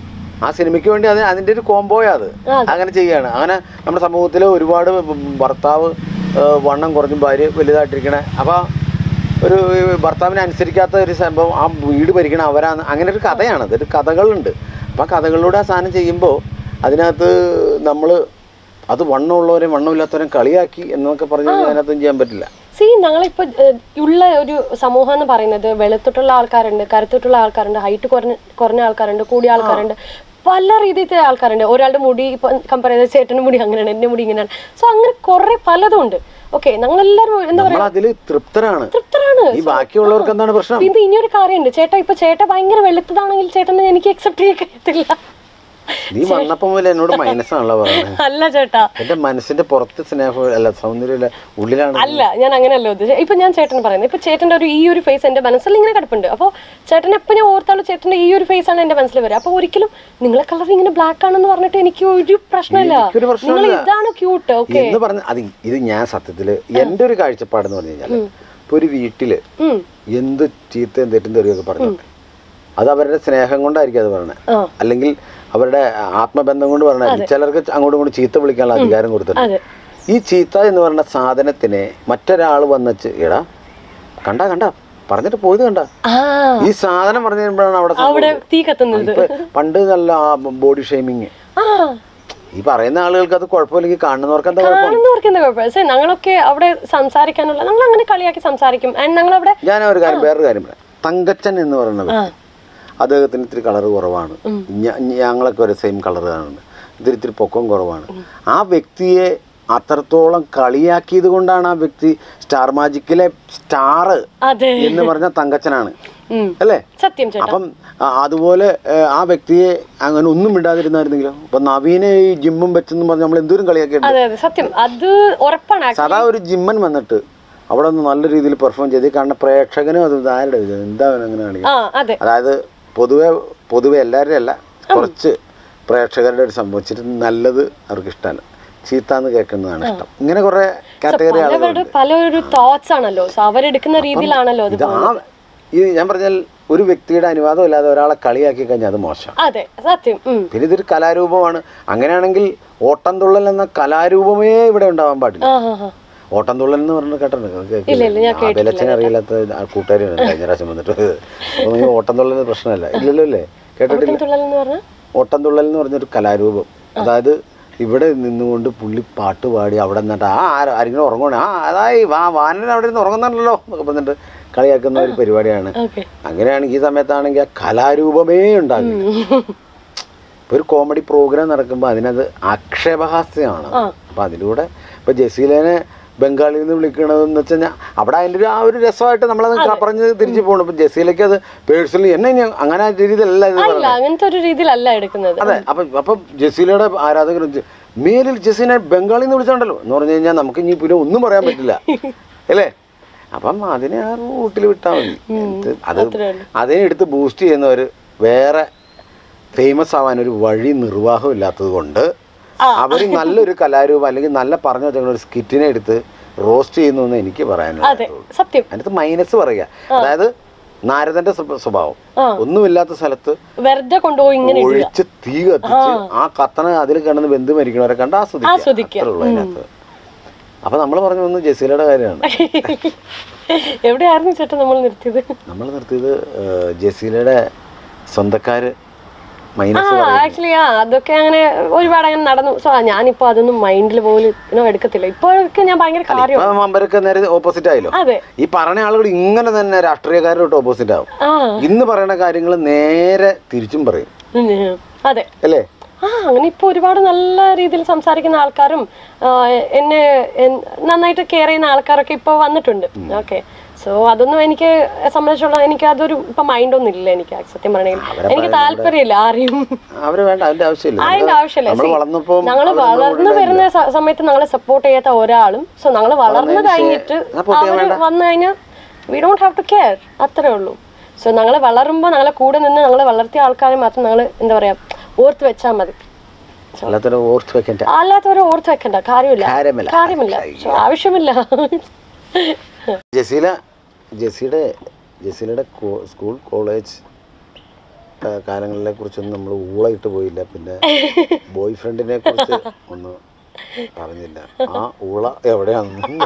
ആ സിനിമയ്ക്ക് വേണ്ടി അത് അതിൻ്റെ ഒരു കോംബോയാ അത് അങ്ങനെ ചെയ്യാണ് അങ്ങനെ നമ്മുടെ സമൂഹത്തിൽ ഒരുപാട് ഭർത്താവ് ആ, വണ്ണം കുറഞ്ഞും ഭാര്യ വലുതായിട്ടിരിക്കണേ അപ്പോൾ ഒരു ഭർത്താവിനെ അനുസരിക്കാത്ത ഒരു സംഭവം ആ വീട് ഭരിക്കണ അവരാണ് അങ്ങനെ ഒരു കഥയാണ് അതൊരു കഥകളുണ്ട് അപ്പോൾ ആ കഥകളിലൂടെ ആ സാധനം ചെയ്യുമ്പോൾ അതിനകത്ത് നമ്മൾ അത് വണ്ണമുള്ളവരെ വണ്ണമില്ലാത്തവരെ കളിയാക്കി എന്നൊക്കെ പറഞ്ഞു കഴിഞ്ഞാൽ അതിനകത്തൊന്നും ചെയ്യാൻ പറ്റില്ല സി ഞങ്ങളിപ്പോ ഏഹ്, ഉള്ള ഒരു സമൂഹം എന്ന് പറയുന്നത് വെളുത്തിട്ടുള്ള ആൾക്കാരുണ്ട് കരുത്തിട്ടുള്ള ആൾക്കാരുണ്ട് ഹൈറ്റ് കുറഞ്ഞ കുറഞ്ഞ ആൾക്കാരുണ്ട് കൂടിയ ആൾക്കാരുണ്ട് പല രീതിയിലത്തെ ആൾക്കാരുണ്ട് ഒരാളുടെ മുടി ഇപ്പൊ കമ്പയർ ചെയ്ത ചേട്ടൻ്റെ മുടി അങ്ങനെയാണ് എൻ്റെ മുടി ഇങ്ങനെയാണ് സോ അങ്ങനെ കുറെ പലതും ഉണ്ട് ഓക്കെ ഞങ്ങളെല്ലാവരും എന്താ നമ്മൾ അതിൽ തൃപ്തരാണ് തൃപ്തരാണ് ഈ ബാക്കിയുള്ളവർക്ക് എന്താണ് പ്രശ്നം ഇത് ഇനിയൊരു കാര്യമുണ്ട് ചേട്ടാ ഇപ്പൊ ചേട്ട ഭയങ്കര വെളുത്തതാണെങ്കിൽ ചേട്ടനെ എനിക്ക് അക്സെപ്റ്റ് ചെയ്യാൻ കഴിയത്തില്ല നീ വന്നപ്പോൾ മുതൽ എന്നോട് മൈനസ് ആണല്ലോ പറയുന്നത് അല്ല ചേട്ടാ എന്റെ മനസ്സിന്റെ പുറത്ത് സ്നേഹം അല്ല സൗന്ദര്യമില്ല ഉള്ളിലാണ് അല്ല ഞാൻ അങ്ങനെയല്ല ഉദ്ദേശിച്ചത് ഇപ്പൊ ഞാൻ ചേട്ടൻ പറയുന്നത് ഇപ്പൊ ചേട്ടന്റെ ഒരു ഈ ഒരു ഫേസ് എന്റെ മനസ്സിൽ ഇങ്ങനെ കിടപ്പുണ്ട് അപ്പോൾ ചേട്ടൻ എപ്പോൾ ഞാൻ ഓർത്താലും ചേട്ടന്റെ ഈ ഒരു ഫേസ് ആണ് എന്റെ മനസ്സിൽ വരിക അപ്പൊ ഒരിക്കലും നിങ്ങളെ കളർ ഇങ്ങനെ ബ്ലാക്ക് ആണെന്ന് പറഞ്ഞിട്ട് എനിക്ക് ഒരു പ്രശ്നമില്ല എനിക്കൊരു പ്രശ്നമില്ല. നിങ്ങൾ ഇതാണ് ക്യൂട്ട് ഓക്കെ എന്ന് പറഞ്ഞ അത് ഇത് ഞാൻ സത്യത്തില് എന്റെ ഒരു കാഴ്ചപ്പാടെന്ന് പറഞ്ഞു കഴിഞ്ഞാൽ ഇപ്പൊ ഒരു വീട്ടില് എന്ത് ചീത്തയും തെറ്റും തെറിയൊക്കെ പറഞ്ഞു അത് അവരുടെ സ്നേഹം കൊണ്ടായിരിക്കും അത് പറയണത് ആ അല്ലെങ്കിൽ അവരുടെ ആത്മബന്ധം കൊണ്ട് പറഞ്ഞാൽ ചിലർക്ക് അങ്ങോട്ടും ഇങ്ങോട്ടും ചീത്ത വിളിക്കാനുള്ള അധികാരം കൊടുത്തിട്ടുണ്ട് അതെ ഈ ചീത്ത എന്ന് പറയുന്ന സാധനത്തിനെ മറ്റൊരാൾ വന്നച്ച് എടാ കണ്ട കണ്ട പറഞ്ഞിട്ട് പോയത് കണ്ട ആ ഈ സാധനം പറഞ്ഞു കഴിയുമ്പോഴാണ് അവിടെ അവിടെ സംഭവം. തീ കത്തുന്നത് ഇപ്പൊ പണ്ട് നല്ല ബോഡി ഷെയ്മിങ് ആ ഈ പറയുന്ന ആളുകൾക്ക് അത് കുഴപ്പമില്ലെങ്കിൽ കാണുന്നവർക്ക് എന്താ കുഴപ്പം കാണുന്നവർക്ക് എന്താ കുഴപ്പം പക്ഷേ ഞങ്ങളൊക്കെ അവിടെ സംസാരിക്കാനുള്ള ഞങ്ങൾ അങ്ങനെ കളിയാക്കി സംസാരിക്കും ആൻഡ് ഞങ്ങൾ അവിടെ ഞാൻ ഒരു കാര്യം വേറൊരു കാര്യം പറയാം തങ്കച്ചൻ എന്ന് പറയുന്ന വ്യക്തി അദ്ദേഹത്തിന് ഇത്തിരി കളർ കുറവാണ് ഞ- ഞങ്ങളൊക്കെ ഒരു സെയിം കളർ കാണുന്നുണ്ട് ഇത്തിരി ഇത്തിരി പൊക്കം കുറവാണ് ആ വ്യക്തിയെ അത്രത്തോളം കളിയാക്കിയത് കൊണ്ടാണ് ആ വ്യക്തി സ്റ്റാർ മാജിക്കിലെ സ്റ്റാർ അതെ എന്ന് പറഞ്ഞ തങ്കച്ചനാണ് ഉം. അല്ലേ സത്യം ചേട്ടാ അപ്പം ആ, അതുപോലെ ഏ, ആ വ്യക്തിയെ അങ്ങനെ ഒന്നും മിണ്ടാതിരുന്നായിരുന്നെങ്കിലോ അപ്പൊ നവീനെ ഈ ജിമ്മും വെച്ചെന്ന് പറഞ്ഞ് നമ്മൾ എന്തോരം കളിയാക്കിയിട്ടുണ്ട് അതെ അതെ സത്യം അത് ഉറപ്പാണ് actually. സദാ ഒരു ജിമ്മൻ വന്നിട്ട് അവിടെ ഒന്ന് നല്ല രീതിയിൽ പെർഫോം ചെയ്ത് കാരണം പ്രേക്ഷകനും അത് ആരുടെ ഇത്? എന്താ അവൻ അങ്ങനെ കാണിക്കുക ആ അതെ അതായത് പൊതുവെ പൊതുവെ എല്ലാവരുടെ അല്ല കുറച്ച് പ്രേക്ഷകരുടെ ഒരു സംഭവിച്ചിട്ട് നല്ലത് അവർക്ക് ഇഷ്ടമല്ല ചീത്ത എന്ന് കേൾക്കുന്നതാണ് ഇഷ്ടം ഇങ്ങനെ കുറെ കാറ്റഗറി പലവരുടെ പല ഒരു തോട്ട്സ് ആണല്ലോ സോ അവരെടുക്കുന്ന രീതിയിലാണല്ലോ അത് ഇത് ആ ഇത് ഞാൻ പറഞ്ഞാൽ ഒരു വ്യക്തിയുടെ അനുവാദം ഇല്ലാതെ ഒരാളെ കളിയാക്കി കഴിഞ്ഞാൽ അത് മോശം അതെ സത്യം ഉം. പിന്നെ ഇതൊരു കലാരൂപമാണ് അങ്ങനെയാണെങ്കിൽ ഓട്ടം തുള്ളൽ എന്ന കലാരൂപമേ ഇവിടെ ഉണ്ടാവാൻ പാടില്ല ആ ആ ആ ഓട്ടം തുള്ളൽ എന്ന് പറഞ്ഞ കേട്ടിട്ടുണ്ട് ഇല്ല, ഇല്ല, ഞാൻ കേട്ടിട്ടില്ല ബലച്ചനെ അറിയില്ലാത്ത കൂട്ടുകാരിയാണ് കഴിഞ്ഞ പ്രാവശ്യം വന്നിട്ട് അപ്പോൾ ഈ ഓട്ടം തുള്ളൽ പ്രശ്നമല്ല ഇല്ലല്ലോ അല്ലേ കേട്ടിട്ടില്ല തുള്ളൽ എന്ന് പറഞ്ഞാൽ ഓട്ടം തുള്ളൽ എന്ന് പറഞ്ഞൊരു കലാരൂപം അതായത് ഇവിടെ നിന്നുകൊണ്ട് പുള്ളി പാട്ട് പാടി അവിടെ നിന്നിട്ട് ആ ആര- ആരെങ്കിലും ഉറങ്ങണേ ആ അതായി വാ വാനൻ അവിടെ നിന്ന് ഉറങ്ങുന്നുണ്ടല്ലോ എന്നൊക്കെ പറഞ്ഞിട്ട് കളിയാക്കുന്ന ഒരു പരിപാടിയാണ് ഓക്കെ അങ്ങനെയാണെങ്കിൽ ഈ സമയത്താണെങ്കിൽ ആ കലാരൂപമേ ഉണ്ടാകും ഇപ്പൊ ഒരു കോമഡി പ്രോഗ്രാം നടക്കുമ്പോൾ അതിനത് ആക്ഷേപഹാസ്യമാണ് ആ. അപ്പൊ അതിലൂടെ ഇപ്പൊ ജസീലേനെ ബംഗാളിൽ നിന്ന് വിളിക്കണതെന്ന് വെച്ച് കഴിഞ്ഞാൽ അവിടെ അതിൻ്റെ ഒരു ആ ഒരു രസമായിട്ട് നമ്മളത് പറഞ്ഞ് തിരിച്ചു പോകണം ഇപ്പൊ ജസീലയ്ക്ക് അത് പേഴ്സണലി എന്നെ ഇനി അങ്ങനെ ആ രീതിയിലല്ല ഇത് അല്ല അങ്ങനത്തെ ഒരു രീതിയിലല്ല എടുക്കുന്നത് അതെ അപ്പം അപ്പം ജസീലയുടെ ആരാധകർ ജ- മേലിൽ ജസീനെ ബംഗാളിൽ നിന്ന് വിളിച്ചിട്ടുണ്ടല്ലോ എന്ന് പറഞ്ഞു കഴിഞ്ഞാൽ നമുക്ക് ഇനി പിന്നെ ഒന്നും പറയാൻ പറ്റില്ല അല്ലേ അപ്പം അതിനെ ആ റൂട്ടിൽ വിട്ടാൽ മതി എന്ത് അത് അത്രേ ഉള്ളൂ. അതിനെ എടുത്ത് ബൂസ്റ്റ് ചെയ്യുന്നവർ വേറെ ഫേമസ് ആവാൻ ഒരു വഴി നിർവാഹം ഇല്ലാത്തത് കൊണ്ട് അവർ നല്ലൊരു കലാരൂപം അല്ലെങ്കിൽ നല്ല പറഞ്ഞു വെച്ചിരിക്കുന്ന ഒരു സ്കിറ്റിനെ എടുത്ത് റോസ്റ്റ് ചെയ്യുന്നു എന്ന് എനിക്ക് അതെ പറയാനുള്ളത് സത്യം അതിനകത്ത് മൈനസ് പറയുക അതായത് നാരദന്റെ സ്വ- സ്വഭാവം ആ. ഒന്നുമില്ലാത്ത സ്ഥലത്ത് വെറുതെ കൊണ്ടുപോയി ഇങ്ങനെ ഇടുക ഒഴിച്ച് തീ കത്തിച്ച് ആ കത്തണ അതിൽ കിടന്ന് ബന്ധു മരിക്കണവരെ കണ്ട് ആസ്വദിക്കുക ആസ്വദിക്കുക. അത്രേ ഉള്ളൂ അതിനകത്ത് അപ്പൊ നമ്മൾ പറഞ്ഞു വന്ന് ജസീലയുടെ കാര്യമാണ് എവിടെയായിരുന്നു ചേട്ടാ നമ്മൾ നിർത്തിയത് നമ്മൾ നിർത്തിയത് ഏഹ്, ജസീലയുടെ സ്വന്തക്കാര് ആ മൈനസ് പറയും ആക്ച്വലി ആ അതൊക്കെ അങ്ങനെ ഒരുപാട് അങ്ങനെ നടന്നു സോ ഞാനിപ്പോ അതൊന്നും മൈൻഡിൽ പോലും ഇനോ എടുക്കത്തില്ല ഇപ്പോഴൊക്കെ ഞാൻ ഭയങ്കര കാര്യം ഇപ്പൊ മമ്പരൊക്കെ നേരെ ഓപ്പോസിറ്റ് ആയല്ലോ അതെ ഈ പറഞ്ഞ ആളുകൾ ഇങ്ങനെ തന്നെ രാഷ്ട്രീയക്കാരോട്ട് ഓപ്പോസിറ്റ് ആവും ആ ഇന്ന് പറയുന്ന കാര്യങ്ങൾ നേരെ തിരിച്ചും പറയും ഉം, ഉം. അതെ അല്ലേ ആ അങ്ങനെ ഇപ്പൊ ഒരുപാട് നല്ല രീതിയിൽ സംസാരിക്കുന്ന ആൾക്കാരും ആ, എന്നെ എൻ- നന്നായിട്ട് കെയർ ചെയ്യുന്ന ആൾക്കാരൊക്കെ ഇപ്പൊ വന്നിട്ടുണ്ട് ഓക്കെ സോ അതൊന്നും എനിക്ക് സംബന്ധിച്ചുള്ള എനിക്ക് അതൊരു ഇപ്പൊ മൈൻഡ് ഒന്നും ഇല്ല എനിക്ക് സത്യം പറയണെങ്കിൽ എനിക്ക് താല്പര്യമില്ല ആരെയും അവര് വേണ്ട അതിന്റെ ആവശ്യമില്ല അതിന്റെ ആവശ്യമില്ല നമ്മൾ വളർന്നപ്പോ ഞങ്ങൾ വളർന്നു വരുന്ന സ- സമയത്ത് ഞങ്ങളെ സപ്പോർട്ട് ചെയ്യാത്ത ഒരാളും സോ ഞങ്ങൾ വളർന്നു കഴിഞ്ഞിട്ട് അവര് വന്നു കഴിഞ്ഞാൽ we don't have to care അത്രേ ഉള്ളൂ സോ ഞങ്ങൾ വളരുമ്പോൾ ഞങ്ങളെ കൂടെ നിന്ന് ഞങ്ങളെ വളർത്തിയ ആൾക്കാരെ മാത്രം ഞങ്ങൾ എന്താ പറയാ ഓർത്ത് വെച്ചാൽ മതി അല്ലാത്തൊരു ഓർത്ത് വെക്കേണ്ട അല്ലാത്തവരെ ഓർത്ത് വെക്കണ്ട കാര്യമില്ല കാര്യമില്ല. കാര്യമില്ല So, ആവശ്യമില്ല ജസീല ജസീയുടെ ജസീലയുടെ കോ- സ്കൂൾ കോളേജ് ആ, കാലങ്ങളെ കുറിച്ചൊന്നും നമ്മൾ ഊളയിട്ട് പോയില്ല പിന്നെ ബോയ് ഫ്രണ്ടിനെ കുറിച്ച് ഒന്നും പറഞ്ഞില്ല ആ ഊള എവിടെയാണെന്ന്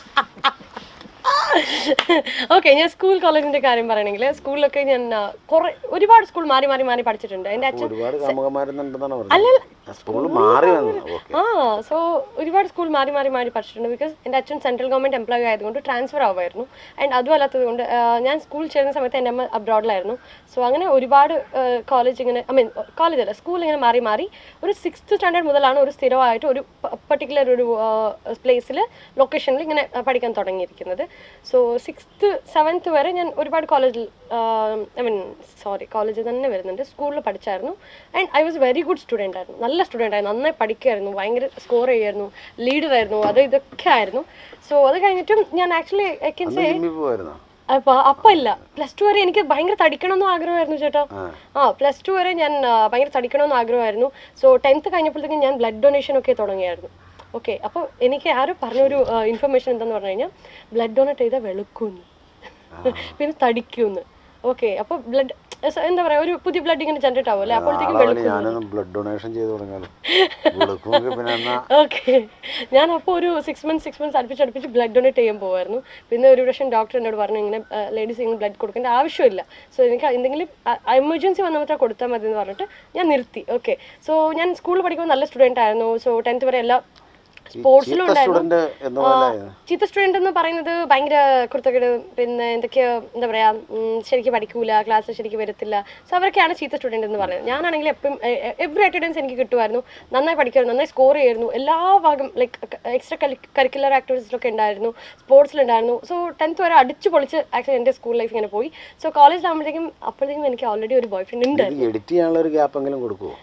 ഓക്കെ ഞാൻ സ്കൂൾ കോളേജിന്റെ കാര്യം പറയണെങ്കിൽ സ്കൂളിലൊക്കെ ഞാൻ ആ, കുറെ ഒരുപാട് സ്കൂൾ മാറി മാറി മാറി പഠിച്ചിട്ടുണ്ട് എൻ്റെ അച്ഛൻ ഒരുപാട് കാമുകന്മാരുന്നുണ്ടെന്നാണ് പറഞ്ഞത് സ്കൂൾ മാറി വന്നു ഓക്കെ ആ സോ ഒരുപാട് സ്കൂൾ മാറി മാറി മാറി പഠിച്ചിട്ടുണ്ട് ബിക്കോസ് എൻ്റെ അച്ഛൻ സെൻട്രൽ ഗവൺമെൻറ് എംപ്ലോയി ആയതുകൊണ്ട് ട്രാൻസ്ഫർ ആവുമായിരുന്നു ആൻഡ് അതും അല്ലാത്തത് കൊണ്ട് ആ, ഞാൻ സ്കൂൾ ചേരുന്ന സമയത്ത് എൻ്റെ അമ്മ അബ്രോഡിലായിരുന്നു സോ അങ്ങനെ ഒരുപാട് കോളേജ് ഇങ്ങനെ ഐ മീൻ കോളേജ് അല്ല സ്കൂൾ ഇങ്ങനെ മാറി മാറി ഒരു സിക്സ്ത് സ്റ്റാൻഡേർഡ് മുതലാണ് ഒരു സ്ഥിരമായിട്ട് ഒരു പർട്ടിക്കുലർ ഒരു പ്ലേസിൽ ലൊക്കേഷനിൽ ഇങ്ങനെ ആ, പഠിക്കാൻ തുടങ്ങിയിരിക്കുന്നത് സോ സിക്സ്ത് സെവൻത്ത് വരെ ഞാൻ ഒരുപാട് കോളേജിൽ ഐ മീൻ സോറി കോളേജിൽ തന്നെ വരുന്നുണ്ട് സ്കൂളിൽ പഠിച്ചായിരുന്നു and I was very good student ആയിരുന്നു നല്ല സ്റ്റുഡൻ്റ് ആയിരുന്നു നന്നായി പഠിക്കുമായിരുന്നു ഭയങ്കര സ്കോർ ചെയ്യുമായിരുന്നു ലീഡർ ആയിരുന്നു അത് ഇതൊക്കെ ആയിരുന്നു സോ അത് കഴിഞ്ഞിട്ടും ഞാൻ ആക്ച്വലി ഐ കെൻ സേ ജിമ്മിൽ പോവായിരുന്നോ അപ്പൊ അപ്പൊ ഇല്ല പ്ലസ് ടു വരെ എനിക്ക് ഭയങ്കര തടിക്കണമെന്നും ആഗ്രഹമായിരുന്നു ചേട്ടാ ആ പ്ലസ് ടു വരെ ഞാൻ ആ, ഭയങ്കര തടിക്കണമെന്ന് ആഗ്രഹമായിരുന്നു സോ ടെൻത്ത് കഴിഞ്ഞപ്പോഴത്തേക്കും ഞാൻ ബ്ലഡ് ഡൊണേഷൻ ഒക്കെ തുടങ്ങിയായിരുന്നു ഓക്കെ അപ്പോൾ എനിക്ക് ആരും പറഞ്ഞൊരു ഇൻഫർമേഷൻ എന്താന്ന് പറഞ്ഞു കഴിഞ്ഞാൽ ബ്ലഡ് ഡൊണേറ്റ് ചെയ്താൽ വെളുക്കുമെന്ന് പിന്നെ തടിക്കുമെന്ന് ഓക്കെ അപ്പോൾ ബ്ലഡ് എന്താ പറയാ ഒരു പുതിയ ബ്ലഡ് ഇങ്ങനെ ജനറേറ്റ് ആവുമല്ലേ അപ്പോഴത്തേക്കും നാളെ വെളുക്കും ഞാനൊന്ന് ബ്ലഡ് ഡൊണേഷൻ ചെയ്ത് തുടങ്ങിയാലോ വിളിക്കുമെങ്കിൽ പിന്നെ എന്നാ ഓക്കെ ഞാൻ അപ്പോൾ ഒരു സിക്സ് മന്ത്സ് സിക്സ് മന്ത്സ് അടുപ്പിച്ച് അടുപ്പിച്ച് ബ്ലഡ് ഡൊണേറ്റ് ചെയ്യാൻ പോകുമായിരുന്നു പിന്നെ ഒരു പ്രാവശ്യം ഡോക്ടർ എന്നോട് പറഞ്ഞു ഇങ്ങനെ ലേഡീസ് ഇങ്ങനെ ബ്ലഡ് കൊടുക്കേണ്ട ആവശ്യമില്ല സോ എനിക്ക് എന്തെങ്കിലും എമർജൻസി വന്ന മാത്രം കൊടുത്താൽ മതി എന്ന് പറഞ്ഞിട്ട് ഞാൻ നിർത്തി ഓക്കെ സോ ഞാൻ സ്കൂളിൽ പഠിക്കുമ്പോൾ നല്ല സ്റ്റുഡൻ്റ് ആയിരുന്നു സോ ടെൻത്ത് വരെ എല്ലാ സ്പോർട്സിലും ഉണ്ടായിരുന്നു സ്റ്റുഡന്റ് എന്ന പോലെ ചീത്ത സ്റ്റുഡൻ്റ് എന്ന് പറയുന്നത് ഭയങ്കര കുർത്തക്കേട് പിന്നെ എന്തൊക്കെയോ എന്താ പറയാ ഉം, ശരിക്കും പഠിക്കൂല ക്ലാസ്സിൽ ശരിക്കും വരത്തില്ല സോ അവരൊക്കെയാണ് ചീത്ത സ്റ്റുഡൻ്റ് എന്ന് പറയുന്നത് ഞാനാണെങ്കിൽ എപ്പോഴും എവറി അറ്റൻഡൻസ് എനിക്ക് കിട്ടുമായിരുന്നു നന്നായി പഠിക്കുമായിരുന്നു നന്നായി സ്കോർ ചെയ്യുമായിരുന്നു എല്ലാ ഭാഗം ലൈക്ക് എക്സ്ട്രാ കരിക്കുലർ ആക്ടിവിറ്റീസിലൊക്കെ ഉണ്ടായിരുന്നു സ്പോർട്സിലുണ്ടായിരുന്നു സോ ടെൻത്ത് വരെ അടിച്ചു പൊളിച്ച് ആക്ച്വലി എൻ്റെ സ്കൂൾ ലൈഫ് ഇങ്ങനെ പോയി സോ കോളേജിലാകുമ്പോഴത്തേക്കും അപ്പോഴത്തേക്കും എനിക്ക് ഓൾറെഡി ഒരു ബോയ് ഫ്രണ്ട് ഉണ്ട് എഡിറ്റ് ചെയ്യാനുള്ള ഒരു ഗ്യാപ്പ് എങ്കിലും കൊടുക്കുമോ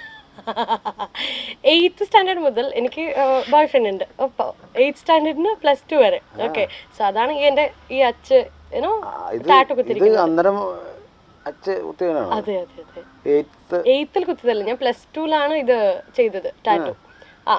എയ്ത്ത് സ്റ്റാൻഡേർഡ് മുതൽ എനിക്ക് ബോയ് ഫ്രണ്ട് ഉണ്ട് അപ്പോൾ എയ്ത്ത് സ്റ്റാൻഡേർഡിന് പ്ലസ് ടു വരെ ഓക്കെ സോ അതാണ് ഈ എൻ്റെ ഈ അച്ച് ഏനോ ഇത് ടാറ്റു ഇത് കുത്തിരിക്കുന്നത് അന്നേരം അച്ഛ കുത്തിയവനാണ് അതെ അതെ അതെ എയ്ത്ത് എയ്ത്തിൽ കുത്തിയതല്ല ഞാൻ പ്ലസ് ടുവിലാണ് ഇത് ചെയ്തത് ടാറ്റു ആ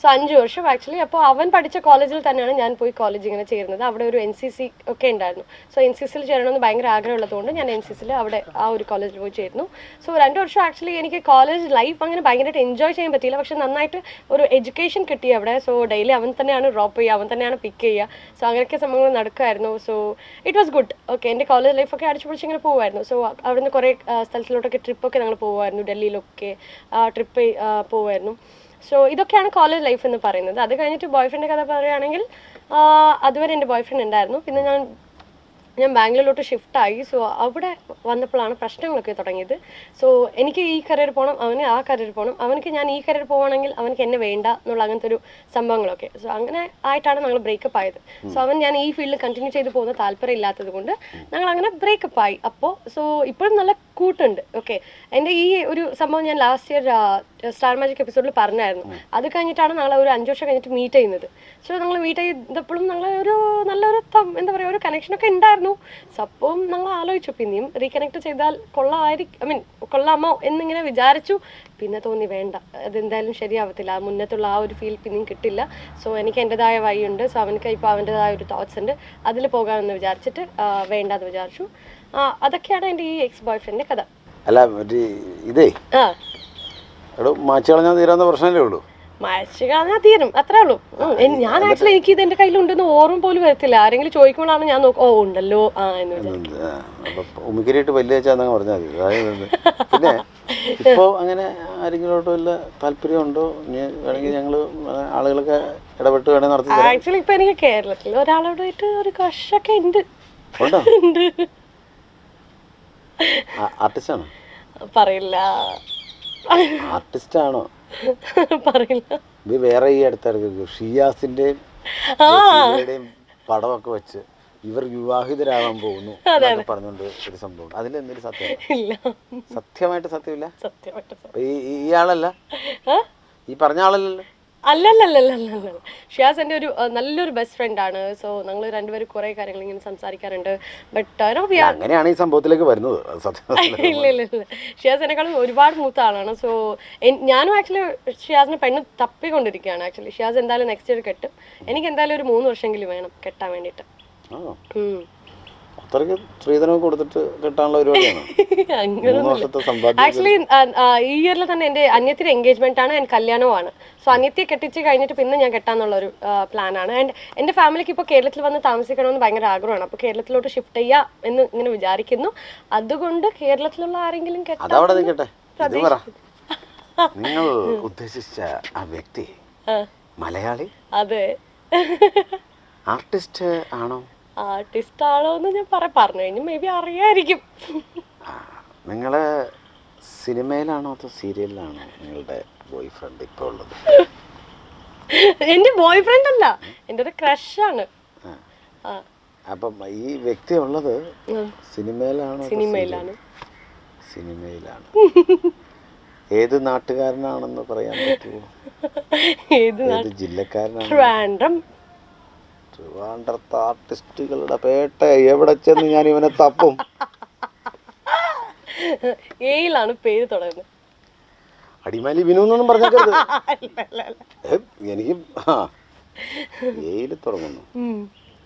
സോ അഞ്ച് വർഷം ആക്ച്വലി അപ്പോൾ അവൻ പഠിച്ച കോളേജിൽ തന്നെയാണ് ഞാൻ പോയി കോളേജ് ഇങ്ങനെ ചേരുന്നത് അവിടെ ഒരു എൻ സി സി ഒക്കെ ഉണ്ടായിരുന്നു സോ എൻ സി സിയിൽ ചേരണമെന്ന് ഭയങ്കര ആഗ്രഹമുള്ളതുകൊണ്ട് ഞാൻ എൻ സി സിയിൽ അവിടെ ആ ഒരു കോളേജിൽ പോയി ചേർന്നു സോ രണ്ട് വർഷം ആക്ച്വലി എനിക്ക് കോളേജ് ലൈഫ് അങ്ങനെ ഭയങ്കരമായിട്ട് എൻജോയ് ചെയ്യാൻ പറ്റിയില്ല പക്ഷെ നന്നായിട്ട് ഒരു എഡ്യൂക്കേഷൻ കിട്ടി അവിടെ സോ ഡെയിലി അവൻ തന്നെയാണ് ഡ്രോപ്പ് ചെയ്യുക അവൻ തന്നെയാണ് പിക്ക് ചെയ്യുക സോ അങ്ങനെയൊക്കെ സംഭവങ്ങൾ നടക്കുമായിരുന്നു so it was good okay എൻ്റെ കോളേജ് ലൈഫൊക്കെ അടിച്ചു പൊളിച്ച് ഇങ്ങനെ പോകുമായിരുന്നു സോ അവിടുന്ന് കുറേ ആ, സ്ഥലത്തിലോട്ടൊക്കെ ട്രിപ്പൊക്കെ ഞങ്ങൾ പോകുമായിരുന്നു ഡൽഹിയിലൊക്കെ ട്രിപ്പ് പോകുമായിരുന്നു സോ ഇതൊക്കെയാണ് കോളേജ് ലൈഫ് എന്ന് പറയുന്നത് അത് കഴിഞ്ഞിട്ട് ബോയ് ഫ്രണ്ട് കഥ പറയുകയാണെങ്കിൽ ആ, അതുവരെ എൻ്റെ ബോയ് ഫ്രണ്ട് ഉണ്ടായിരുന്നു പിന്നെ ഞാൻ ഞാൻ ബാംഗ്ലൂരിലോട്ട് ഷിഫ്റ്റ് ആയി സോ അവിടെ വന്നപ്പോഴാണ് പ്രശ്നങ്ങളൊക്കെ തുടങ്ങിയത് സോ എനിക്ക് ഈ കരിയർ പോകണം അവന് ആ കരിയർ പോകണം അവനക്ക് ഞാൻ ഈ കരിയർ പോകണമെങ്കിൽ അവനക്ക് എന്നെ വേണ്ട എന്നുള്ള അങ്ങനത്തെ ഒരു സംഭവങ്ങളൊക്കെ സോ അങ്ങനെ ആയിട്ടാണ് ഞങ്ങൾ ബ്രേക്കപ്പ് ആയത് സോ അവൻ ഞാൻ ഈ ഫീൽഡിൽ കണ്ടിന്യൂ ചെയ്ത് പോകുന്ന താല്പര്യം ഇല്ലാത്തത് കൊണ്ട് ഞങ്ങൾ അങ്ങനെ ബ്രേക്കപ്പ് ആയി അപ്പോൾ ഇപ്പോൾ ഇപ്പോഴും നല്ല കൂട്ടുണ്ട് ഓക്കെ എൻ്റെ ഈ ഒരു സംഭവം ഞാൻ ലാസ്റ്റ് ഇയർ സ്റ്റാർ മാജിക് എപ്പിസോഡിൽ പറഞ്ഞായിരുന്നു അത് കഴിഞ്ഞിട്ടാണ് ഞങ്ങൾ ഒരു അഞ്ച് വർഷം കഴിഞ്ഞിട്ട് മീറ്റ് ചെയ്യുന്നത് സോ ഞങ്ങൾ മീറ്റ് ചെയ്തപ്പോഴും ഞങ്ങൾ ഒരു നല്ലൊരു ത- എന്താ പറയുക ഒരു കണക്ഷനൊക്കെ ഉണ്ടായിരുന്നു സോ അപ്പം ഞങ്ങൾ ആലോചിച്ചു പിന്നെയും റീകണക്ട് ചെയ്താൽ കൊള്ളാമായിരിക്കും ഐ മീൻ കൊള്ളാമോ എന്നിങ്ങനെ വിചാരിച്ചു പിന്നെ തോന്നി വേണ്ട അതെന്തായാലും ശരിയാവത്തില്ല ആ മുന്നത്തുള്ള ആ ഒരു ഫീൽ പിന്നെയും കിട്ടില്ല സോ എനിക്ക് എൻ്റെതായ വഴിയുണ്ട് സോ അവനക്ക് ഇപ്പോൾ അവൻ്റെതായ ഒരു തോട്ട്സ് ഉണ്ട് അതിൽ പോകാമെന്ന് വിചാരിച്ചിട്ട് ആ, വേണ്ടാന്ന് വിചാരിച്ചു ആ, അതൊക്കെയാണ് എൻ്റെ ഈ എക്സ് ബോയ് ഫ്രണ്ടിൻ്റെ കഥ അല്ല മറ്റേ ഇതേ ആ എടോ മാച്ച് കളഞ്ഞാൽ തീരാവുന്ന പ്രശ്നമല്ലേ ഉള്ളൂ മാച്ച് കാണാൻ തീരും അത്രേ ഉള്ളൂ ഉം, എൻ- ഞാൻ ആക്ച്വലി എനിക്ക് ഇത് എൻ്റെ കയ്യിലുണ്ടെന്ന് ഓർമ്മ പോലും വരത്തില്ല ആരെങ്കിലും ചോദിക്കുമ്പോഴാണ് ഞാൻ നോക്കും ഓ ഉണ്ടല്ലോ ആ എന്ന് വിചാരിക്കും ആ, അപ്പൊ ഉമ്മിക്കരിയിട്ട് വലിയ വെച്ചാന്നങ്ങ് പറഞ്ഞാൽ മതി അതായത് പിന്നെ ഇപ്പോൾ അങ്ങനെ ആരെങ്കിലോട്ട് വല്ല താല്പര്യമുണ്ടോ ഇനി വേണമെങ്കിൽ ഞങ്ങൾ ആളുകളൊക്കെ ഇടപെട്ട് വേണമെങ്കിൽ നടത്തി തരാം ആക്ച്വലി ഇപ്പൊ എനിക്ക് കേരളത്തിൽ ഒരാളോടായിട്ട് ഒരു ക്രഷൊക്കെ ഉണ്ട് ഉണ്ടോ ഉണ്ട് ആർട്ടിസ്റ്റാണോ പറയില്ല ആർട്ടിസ്റ്റ് ആണോ പറയില്ല ഇത് വേറെ ഈ അടുത്തിടയ്ക്ക് ഷിയാസിന്റെയും ആ ജസീലയുടെയും പടമൊക്കെ വെച്ച് ഇവർ വിവാഹിതരാവാൻ പോകുന്നു എന്നൊക്കെ പറഞ്ഞുകൊണ്ട് ഒരു സംഭവം അതിലെന്തെങ്കിലും സത്യം ഇല്ല സത്യമായിട്ട് സത്യമില്ല സത്യമായിട്ട് സത്യം. അപ്പൊ ഈ ഈ- ഈ ആളല്ല ആ? ഈ പറഞ്ഞ ആളല്ലല്ലോ അല്ലല്ലല്ലല്ലല്ല ഷിയാസ് എൻ്റെ ഒരു ആ, നല്ലൊരു ബെസ്റ്റ് ഫ്രണ്ട് ആണ് സോ ഞങ്ങൾ രണ്ടുപേരും കുറേ കാര്യങ്ങൾ ഇങ്ങനെ സംസാരിക്കാറുണ്ട് ബട്ട് നോ വി ആർ അങ്ങനെയാണ് ഈ സംഭവത്തിലേക്ക് വരുന്നത് അത് സത്യം ഇല്ല ഇല്ല ഇല്ല ഷിയാസ് എന്നെക്കാളും ഒരുപാട് മൂത്ത ആളാണ് സോ ഞാനും ആക്ച്വലി ഷിയാസിനെ പെണ്ണ് തപ്പിക്കൊണ്ടിരിക്കുകയാണ് ആക്ച്വലി ഷിയാസ് എന്തായാലും നെക്സ്റ്റ് ഇയർ കെട്ടും എനിക്ക് എന്തായാലും ഒരു മൂന്ന് വർഷമെങ്കിലും വേണം കെട്ടാൻ വേണ്ടിയിട്ട് ആ ഉം. അത്രയ്ക്ക് സ്ത്രീധനം കൊടുത്തിട്ട് കിട്ടാനുള്ള പരിപാടിയാണ് അങ്ങനെ മൂന്ന് വർഷത്തെ സമ്പാദ്യം ആക്ച്വലി ഈ ഇയറിൽ തന്നെ എൻ്റെ അന്യത്തിൻ്റെ എൻഗേജ്മെന്റ് ആണ് ആൻഡ് കല്യാണവുമാണ് സോ അന്യത്തെ കെട്ടിച്ച് കഴിഞ്ഞിട്ട് പിന്നെ ഞാൻ കെട്ടാന്നുള്ള ഒരു പ്ലാൻ ആണ് ആൻഡ് എൻ്റെ ഫാമിലിക്ക് ഇപ്പോൾ കേരളത്തിൽ വന്ന് താമസിക്കണമെന്ന് ഭയങ്കര ആഗ്രഹമാണ് അപ്പോൾ കേരളത്തിലോട്ട് ഷിഫ്റ്റ് ചെയ്യാം എന്ന് ഇങ്ങനെ വിചാരിക്കുന്നു അതുകൊണ്ട് കേരളത്തിലുള്ള ആരെങ്കിലും കെട്ടാൻ അതവിടെ നിൽക്കട്ടെ ഇത് പറ നിങ്ങൾ ഉദ്ദേശിച്ച ആ വ്യക്തി ആ, മലയാളി അതെ ആർട്ടിസ്റ്റ് ആണോ ആർട്ടിസ്റ്റ് ആണോ എന്ന് ഞാൻ പറ പറഞ്ഞു കഴിഞ്ഞു മേ ബി അറിയായിരിക്കും നിങ്ങൾ സിനിമയിലാണോ അതോ സീരിയലിലാണോ നിങ്ങളുടെ ബോയ് ഫ്രണ്ട് ഇപ്പോൾ ഉള്ളത് എൻ്റെ ബോയ് ഫ്രണ്ട് അല്ല എൻ്റെ ഒരു ക്രഷാണ് ആ. ആ അപ്പം ഈ വ്യക്തി ഉള്ളത് ഉം. സിനിമയിലാണോ അതോ സിനിമയിലാണ് സിനിമയിലാണ് ഏത് നാട്ടുകാരനാണെന്ന് പറയാൻ പറ്റുമോ ഏത് ഏത് ജില്ലക്കാരനാണ് ട്രാൻഡ്രം ട്രിവാൻഡ്രത്ത് ആർട്ടിസ്റ്റുകളുടെ പേട്ട എവിടെ ചെന്ന് ഞാൻ ഇവനെ തപ്പും ഏയിലാണ് പേര് തുടങ്ങുന്നത് അടിമാലി വിനു എന്നൊന്നും പറഞ്ഞേക്കരുത് അല്ല, അല്ല, അല്ല. ഏ, എനിക്ക് ആ ഏയിൽ തുടങ്ങുന്നു ഉം.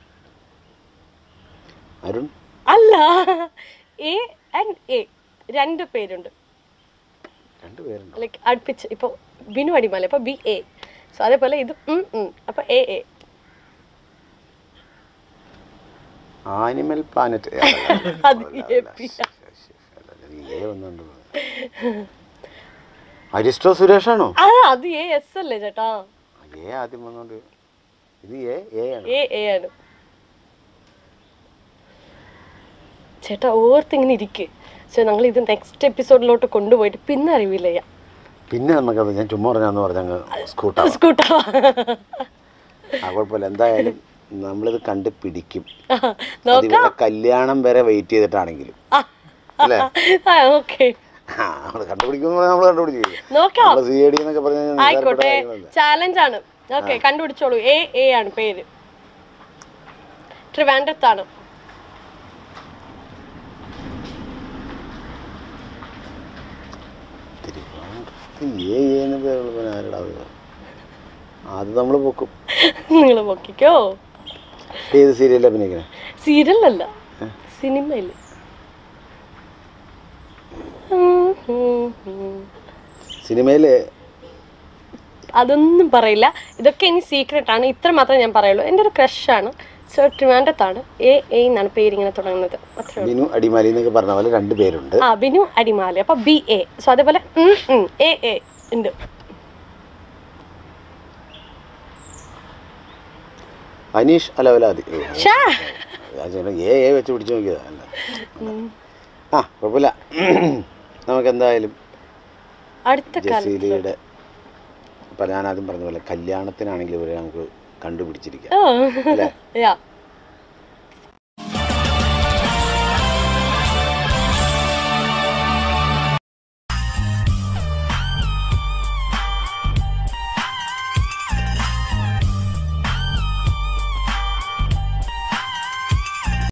അരുൺ അല്ല എ ആൻഡ് എ രണ്ട് പേരുണ്ട് രണ്ടുപേരുണ്ടോ ലൈക്ക് അടുപ്പിച്ച് ഇപ്പോൾ ബിനു അടിമാലി അപ്പോൾ ബി എ സോ അതേപോലെ ഇത് ഉം ഉം അപ്പോൾ എ എ ആനിമൽ പ്ലാനറ്റ് അത് എ പി ആ. അരിസ്റ്റോ സുരേഷാണോ ആ അത് എ എസ് അല്ലേ ചേട്ടാ ഏ ആദ്യം വന്നോണ്ട് ഇത് എ എ ആണ് എ എ ആണ് ചേട്ടാ ഓർത്തിങ്ങനെ ഇരിക്ക് സോ ഞങ്ങൾ ഇത് നെക്സ്റ്റ് എപ്പിസോഡിലോട്ട് കൊണ്ടുപോയിട്ട് പിന്നെ റിവീൽ ചെയ്യാം പിന്നെ നമുക്കത് ഞാൻ ചുമ്മാ പറഞ്ഞാന്ന് പറഞ്ഞങ്ങ് സ്കൂട്ടാവും സ്കൂട്ടാ ആ കുഴപ്പമില്ല എന്തായാലും നമ്മളിത് കണ്ട് പിടിക്കും അത് നോക്കാം ഇവരുടെ കല്യാണം വരെ വെയിറ്റ് ചെയ്തിട്ടാണെങ്കിലും അല്ലേ ആ ഓക്കെ ആ നമ്മൾ കണ്ടുപിടിക്കുമെന്ന് പറഞ്ഞാൽ നമ്മൾ കണ്ടുപിടിച്ചില്ല നോക്കാം നമ്മൾ സി ഐ ഡി എന്നൊക്കെ പറഞ്ഞാൽ നിസ്സാരപ്പെട്ട ആയിക്കോട്ടെ കാര്യങ്ങളല്ല. ചാലഞ്ച് ആണ് ഓക്കെ കണ്ടുപിടിച്ചോളൂ എ എ ആണ് പേര് ട്രിവാൻഡ്രത്താണ് തിരുവനന്തപുരത്ത് എ എന്ന് പേരുള്ള ആരുടെ അത് നമ്മൾ പൊക്കും നിങ്ങൾ പൊക്കിക്കോ ഏത് സീരിയലിൽ അഭിനയിക്കണേ സീരിയലല്ല സിനിമയില് ഉം, ഉം, ഉം. സിനിമയിൽ അതൊന്നും പറയില്ല ഇതൊക്കെ ഇനി സീക്രട്ട് ആണ് ഇത്ര മാത്രമേ ഞാൻ പറയുള്ളൂ എൻ്റെ ഒരു ക്രഷാണ് സോ ട്രിവാൻഡത്താണ് എ എ എന്നാണ് പേര് ഇങ്ങനെ തുടങ്ങുന്നത് അത്രേ ഉള്ളൂ ബിനു അടിമാലി എന്നൊക്കെ പറഞ്ഞ പോലെ രണ്ട് പേരുണ്ട് ആ ബിനു അടിമാലി അപ്പൊ ബി എ സോ അതേപോലെ ഉം, ഉം, എ എ ഉണ്ട് അനീഷ് അലവലാതി ഓ, ഷാ ഞാൻ ചോദിച്ചു, ഏ ഏ വെച്ച് പിടിച്ചു നോക്കിയതാ അല്ല ആ കുഴപ്പമില്ല നമുക്ക് എന്തായാലും അടുത്ത കാലം ജസീലയുടെ ഇപ്പം ഞാൻ ആദ്യം പറഞ്ഞ പോലെ കല്യാണത്തിനാണെങ്കിലും ഇവരെ നമുക്ക് കണ്ടുപിടിച്ചിരിക്കാം ആ അല്ലേ യാ